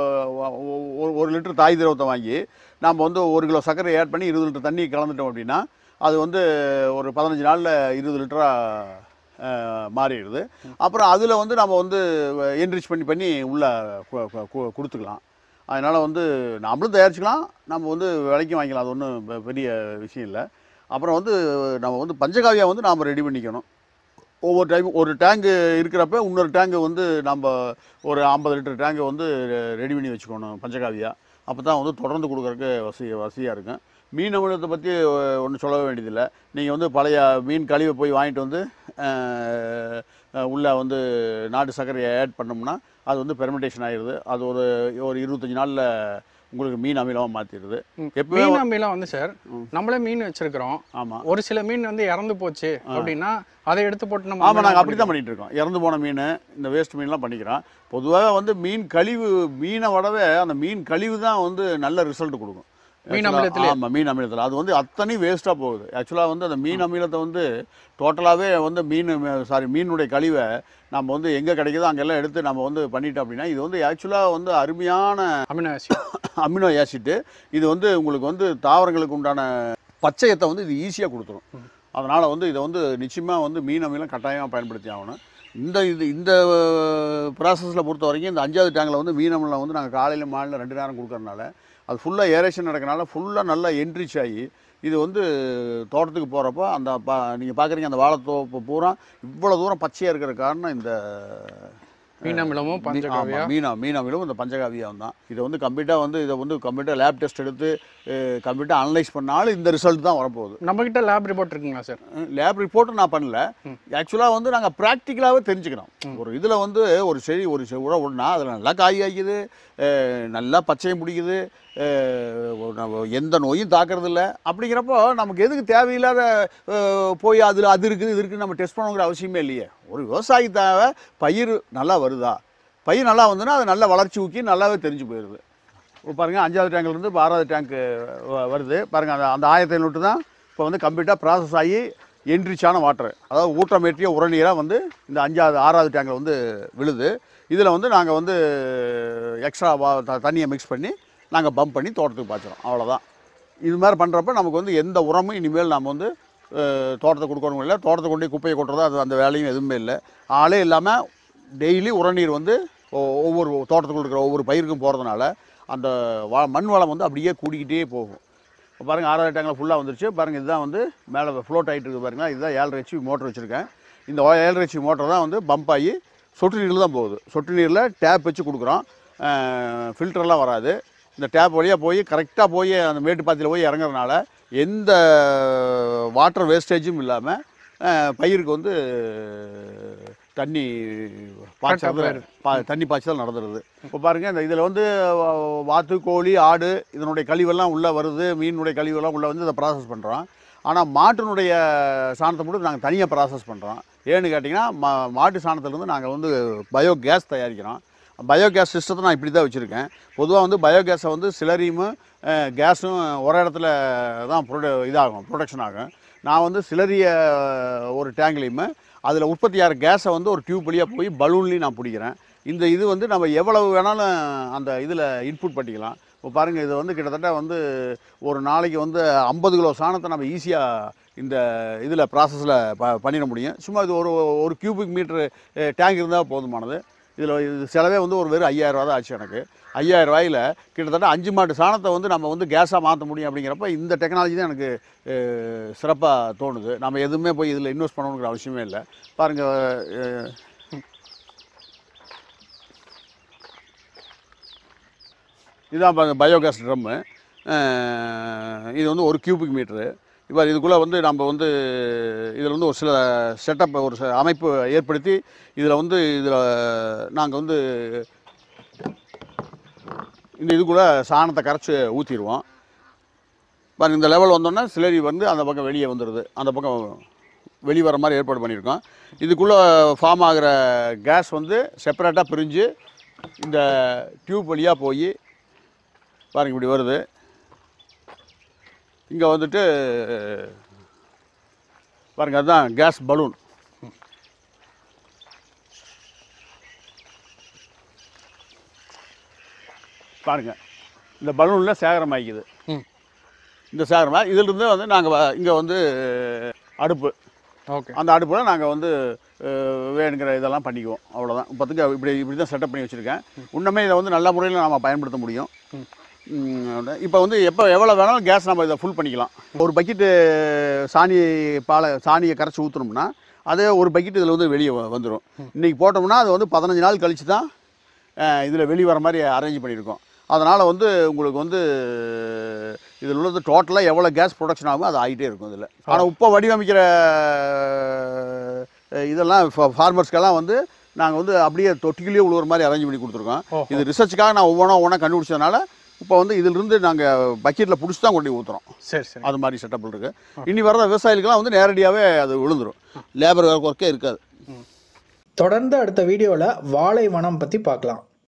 [SPEAKER 1] ஒரு லிட்டர் தாய் திரவத்தை வாங்கி நாம் வந்து ஒரு கிலோ சர்க்கரை ஆட் பண்ணி இருபது லிட்டர் தண்ணி கலந்துட்டோம் அப்படின்னா அது வந்து ஒரு பதினஞ்சு நாளில் இருபது லிட்டராக மாறிடுது அப்புறம் அதில் வந்து நம்ம வந்து என்ரிச் பண்ணி பண்ணி உள்ளே கொடுத்துக்கலாம் அதனால் வந்து நம்மளும் தயாரிச்சுக்கலாம் நம்ம வந்து விலைக்கும் வாங்கிக்கலாம் அது ஒன்றும் பெரிய விஷயம் இல்லை அப்புறம் வந்து நம்ம வந்து பஞ்சகாவியா வந்து நாம் ரெடி பண்ணிக்கணும் ஒவ்வொரு டைம் ஒரு டேங்கு இருக்கிறப்ப இன்னொரு டேங்கு வந்து நம்ம ஒரு ஐம்பது லிட்டர் டேங்கை வந்து ரெடி பண்ணி வச்சுக்கணும் பஞ்சகாவியா அப்போ தான் வந்து தொடர்ந்து கொடுக்குறக்கு வசதி வசதியாக இருக்கும் மீன் அமிலத்தை பற்றி ஒன்றும் சொல்ல வேண்டியதில்லை நீங்கள் வந்து பழைய மீன் கழிவை போய் வாங்கிட்டு வந்து அஹ், அஹ், உள்ள வந்து நாட்டு சர்க்கரையை ஆட் பண்ணோம்னா அது வந்து பெர்மெண்டேஷன் ஆயிடுது அது ஒரு ஒரு இருபத்தஞ்சி நாளில் உங்களுக்கு மீன் அமிலமாக மாற்றிடுது எப்பவுமே
[SPEAKER 2] மீன் அமிலம் வந்து சார்
[SPEAKER 1] ம்.
[SPEAKER 2] நம்மளே மீன் வச்சிருக்கிறோம்
[SPEAKER 1] ஆமாம்
[SPEAKER 2] ஒரு சில மீன் வந்து இறந்து போச்சு அப்படின்னா அதை எடுத்து போட்டு நம்ம
[SPEAKER 1] ஆமாம் நாங்கள்
[SPEAKER 2] அமிலம்
[SPEAKER 1] அப்படி தான் பண்ணிட்டு இருக்கோம் இறந்து போன மீன் இந்த வேஸ்ட் மீன்லாம் பண்ணிக்கிறோம் பொதுவாக வந்து மீன் கழிவு மீனை விடவே அந்த மீன் கழிவு தான் வந்து நல்ல ரிசல்ட் கொடுக்கும்
[SPEAKER 2] மீன் அமிலத்திலே?
[SPEAKER 1] ஆமாம் மீன் அமிலத்தில் அது வந்து அத்தனை வேஸ்ட்டாக போகுது ஆக்சுவலாக வந்து அந்த மீன் அமிலத்தை வந்து டோட்டலாகவே வந்து மீன் சாரி மீனுடைய கழிவை நம்ம வந்து எங்கே கிடைக்குதோ அங்கெல்லாம் எடுத்து நம்ம வந்து பண்ணிட்டோம் அப்படின்னா இது வந்து ஆக்சுவலாக வந்து அருமையான
[SPEAKER 2] அமினோ ஆசிட்
[SPEAKER 1] அமினோ ஆசிட்டு இது வந்து உங்களுக்கு வந்து தாவரங்களுக்கு உண்டான பச்சையத்தை வந்து இது ஈஸியாக கொடுத்துரும் அதனால் வந்து இதை வந்து நிச்சயமாக வந்து மீன் அமிலம் கட்டாயமாக பயன்படுத்தி ஆகணும் இந்த இது இந்த ப்ராசஸில் பொறுத்த வரைக்கும் இந்த அஞ்சாவது டேங்கில் வந்து மீனமில் வந்து நாங்கள் காலையில் மாலையில் ரெண்டு நேரம் கொடுக்கறனால அது ஃபுல்லாக ஏரேஷன் நடக்கனால ஃபுல்லாக நல்லா என்ரிச் ஆகி இது வந்து தோட்டத்துக்கு போகிறப்போ அந்த பா நீங்கள் பார்க்குறீங்க அந்த வாழைத்தோப்பு பூரா இவ்வளோ தூரம் பச்சையாக இருக்கிற காரணம் இந்த
[SPEAKER 2] மீனமிலமும் பஞ்சகாவியா
[SPEAKER 1] ஆமா, மீனா மீனாவிலும் இந்த பஞ்சகாவியம் தான் இதை வந்து கம்ப்ளீட்டாக வந்து இதை வந்து கம்ப்ளீட்டாக லேப் டெஸ்ட் எடுத்து கம்ப்ளீட்டாக அனலைஸ் பண்ணாலும் இந்த ரிசல்ட் தான் வரப்போகுது
[SPEAKER 2] நம்ம கிட்ட லேப் ரிப்போர்ட் இருக்குங்களா சார்
[SPEAKER 1] லேப் ரிப்போர்ட்டும் நான் பண்ணல ஆக்சுவலாக வந்து நாங்கள் ப்ராக்டிக்கலாகவே தெரிஞ்சுக்கணும் ஒரு இதில் வந்து ஒரு செடி ஒரு செ- உரம் ஒன்றா அதில் நல்லா காய் காய்க்குது அஹ், நல்லா பச்சையும் பிடிக்குது அஹ், ஒரு நம்ம எந்த நோயும் தாக்குறது இல்லை அப்படிங்கிறப்போ நமக்கு எதுக்கு தேவையில்லாத அஹ், போய் அதில் அது இருக்குது இது இருக்குன்னு நம்ம டெஸ்ட் பண்ணணுங்கிற அவசியமே இல்லையே ஒரு விவசாயி தேவை பயிர் நல்லா வருதா பயிர் நல்லா வந்துன்னா அது நல்ல வளர்ச்சி ஊக்கி நல்லாவே தெரிஞ்சு போயிடுது இப்போ பாருங்கள் அஞ்சாவது டேங்க்லேருந்து இப்போ ஆறாவது டேங்க்கு வருது பாருங்கள் அந்த அந்த ஆயிரத்தி ஐநூறு தான் இப்போ வந்து கம்ப்ளீட்டாக ப்ராசஸ் ஆகி என்ரிச்சான வாட்டர் அதாவது ஊட்டமேற்றிய உரநீராக வந்து இந்த அஞ்சாவது ஆறாவது டேங்கில் வந்து விழுது இதில் வந்து நாங்கள் வந்து எக்ஸ்ட்ரா தண்ணியை மிக்ஸ் பண்ணி நாங்கள் பம்ப் பண்ணி தோட்டத்துக்கு பாய்ச்சுறோம் அவ்வளோதான் இது மாதிரி பண்ணுறப்ப நமக்கு வந்து எந்த உரமும் இனிமேல் நம்ம வந்து அஹ், தோட்டத்தை கொடுக்கணும் இல்லை தோட்டத்தை கொண்டு போய் குப்பையை கொட்டுறதோ அது அந்த வேலையும் எதுவுமே இல்லை ஆளே இல்லாமல் டெய்லி உரநீர் வந்து ஒ- ஒவ்வொரு தோட்டத்துக்குள்ள இருக்கிற ஒவ்வொரு பயிருக்கும் போகிறதுனால அந்த வ மண் வளம் வந்து அப்படியே கூடிக்கிட்டே போகும் இப்போ பாருங்கள் ஆறாவது டேங்கில் ஃபுல்லாக வந்துருச்சு பாருங்கள் இதுதான் வந்து மேலே ஃப்ளோட் ஆகிட்டு இருக்குது பாருங்கள் இதுதான் ஏழரை ஹெச்பி மோட்டர் வச்சுருக்கேன் இந்த ஏழரை ஹெச்பி மோட்டர் தான் வந்து பம்ப் ஆகி சொட்டு நீரில் தான் போகுது சொட்டு நீரில் டேப் வச்சு கொடுக்குறோம் ஃபில்டர்லாம் வராது இந்த டேப் வழியாக போய் கரெக்டாக போய் அந்த மேட்டுப்பாத்தியில் போய் இறங்குறதுனால எந்த வாட்டர் வேஸ்டேஜும் இல்லாமல் பயிருக்கு வந்து தண்ணி பாய்ச்சறது பா தண்ணி பாய்ச்சல் நடந்துடுது இப்போ பாருங்கள் இந்த இதில் வந்து வா- வாத்து கோழி ஆடு இதனுடைய கழிவெல்லாம் உள்ளே வருது மீனுடைய கழிவெல்லாம் உள்ளே வந்து இதை ப்ராசஸ் பண்ணுறோம் ஆனால் மாட்டினுடைய சாணத்தை மட்டும் நாங்கள் தனியாக ப்ராசஸ் பண்ணுறோம் ஏன்னு கேட்டிங்கன்னா மா மாட்டு சாணத்துலேருந்து நாங்கள் வந்து பயோ கேஸ் தயாரிக்கிறோம் பயோகேஸ் சிஸ்டத்தை நான் இப்படி தான் வச்சுருக்கேன் பொதுவாக வந்து பயோகேஸை வந்து சிலரியும் கேஸும் ஒரு இடத்துல தான் ப்ரொட இதாகும் ப்ரொடக்ஷன் ஆகும் நான் வந்து சிலரிய ஒரு டேங்க்லேயுமே அதில் உற்பத்தி ஆகிற கேஸை வந்து ஒரு டியூப் வழியாக போய் பலூன்லேயும் நான் பிடிக்கிறேன் இந்த இது வந்து நம்ம எவ்வளவு வேணாலும் அந்த இதில் இன்புட் பண்ணிக்கலாம் இப்போ பாருங்கள் இது வந்து கிட்டத்தட்ட வந்து ஒரு நாளைக்கு வந்து ஐம்பது கிலோ சாணத்தை நம்ம ஈஸியாக இந்த இதில் ப்ராசஸில் ப பண்ணிட முடியும் சும்மா இது ஒரு ஒரு கியூபிக் மீட்ரு டேங்க் இருந்தால் போதுமானது இதில் இது செலவே வந்து ஒரு வெறும் ஐயாயிரம் ரூபா தான் ஆச்சு எனக்கு ஐயாயிரம் ரூபாயில் கிட்டத்தட்ட அஞ்சு மாட்டு சாணத்தை வந்து நம்ம வந்து கேஸாக மாற்ற முடியும் அப்படிங்கிறப்ப இந்த டெக்னாலஜி தான் எனக்கு சிறப்பாக தோணுது நம்ம எதுவுமே போய் இதில் இன்வெஸ்ட் பண்ணணுங்கிற அவசியமே இல்லை பாருங்கள் இதுதான் பாருங்க பயோகேஸ் ட்ரம்மு இது வந்து ஒரு கியூபிக் மீட்ரு இப்போ இதுக்குள்ளே வந்து நம்ம வந்து இதில் வந்து ஒரு சில செட்டப் ஒரு சில அமைப்பு ஏற்படுத்தி இதில் வந்து இதில் நாங்கள் வந்து இந்த இதுக்குள்ளே சாணத்தை கரைச்சி ஊற்றிடுவோம் பாருங்க இந்த லெவல் வந்தோன்னா சிலரி வந்து அந்த பக்கம் வெளியே வந்துடுது அந்த பக்கம் வெளியே வர மாதிரி ஏற்பாடு பண்ணியிருக்கோம் இதுக்குள்ளே ஃபார்ம் ஆகிற கேஸ் வந்து செப்பரேட்டாக பிரிஞ்சு இந்த டியூப் வழியாக போய் பாருங்க இப்படி வருது இங்கே வந்துட்டு பாருங்க அதுதான் கேஸ் பலூன் பாருங்க இந்த பலூனில் சேகரமாகிக்குது
[SPEAKER 2] ம்
[SPEAKER 1] இந்த சேகரமாக இதிலிருந்து வந்து நாங்கள் இங்கே வந்து அடுப்பு
[SPEAKER 2] ஓகே
[SPEAKER 1] அந்த அடுப்பில் நாங்கள் வந்து அஹ், வேணுங்கிற இதெல்லாம் பண்ணிக்குவோம் அவ்வளோதான் இப்போத்துக்கு இப்படி இப்படி தான் செட்டப் பண்ணி வச்சுருக்கேன் இன்னுமே இதை வந்து நல்ல முறையில் நம்ம பயன்படுத்த முடியும் இப்போ வந்து எப்போ எவ்வளோ வேணாலும் கேஸ் நம்ம இதை ஃபுல் பண்ணிக்கலாம் ஒரு பக்கெட்டு சாணி பாலை சாணியை கரைச்சி ஊற்றுனோம்னா அதே ஒரு பக்கெட் இதில் வந்து வெளியே வந்துடும் இன்றைக்கி போட்டோம்னா அது வந்து பதினஞ்சு நாள் கழித்து தான் இதில் வெளியே வர மாதிரி அரேஞ்ச் பண்ணியிருக்கோம் அதனால் வந்து உங்களுக்கு வந்து இதில் உள்ளது டோட்டலாக எவ்வளோ கேஸ் ப்ரொடக்ஷன் ஆகும் அது ஆகிட்டே இருக்கும் இதில் ஆனால் இப்போ வடிவமைக்கிற அஹ், இதெல்லாம் ஃபார்மர்ஸ்க்கெல்லாம் வந்து நாங்கள் வந்து அப்படியே தொட்டிக்கிலேயே உழுவுற மாதிரி அரேஞ்ச் பண்ணி கொடுத்துருக்கோம்
[SPEAKER 2] ஓஹோ.
[SPEAKER 1] இது ரிசர்ச்சுக்காக நான் ஒவ்வொன்றா ஒவ்வொன்றா கண்டுபிடிச்சதுனால இப்போ வந்து இதிலிருந்து நாங்கள் பக்கெட்டில் பிடிச்சி தான் கொண்டு போய் ஊற்றுறோம்
[SPEAKER 2] சரி சரி
[SPEAKER 1] அது மாதிரி செட்டப் இருக்குது இனி வர்ற விவசாயிகளுக்கெல்லாம் வந்து நேரடியாகவே அது விழுந்துரும் லேபர் ஒர்க்கே இருக்காது
[SPEAKER 3] தொடர்ந்து அடுத்த வீடியோவில் வாழை வனம் பற்றி பார்க்கலாம்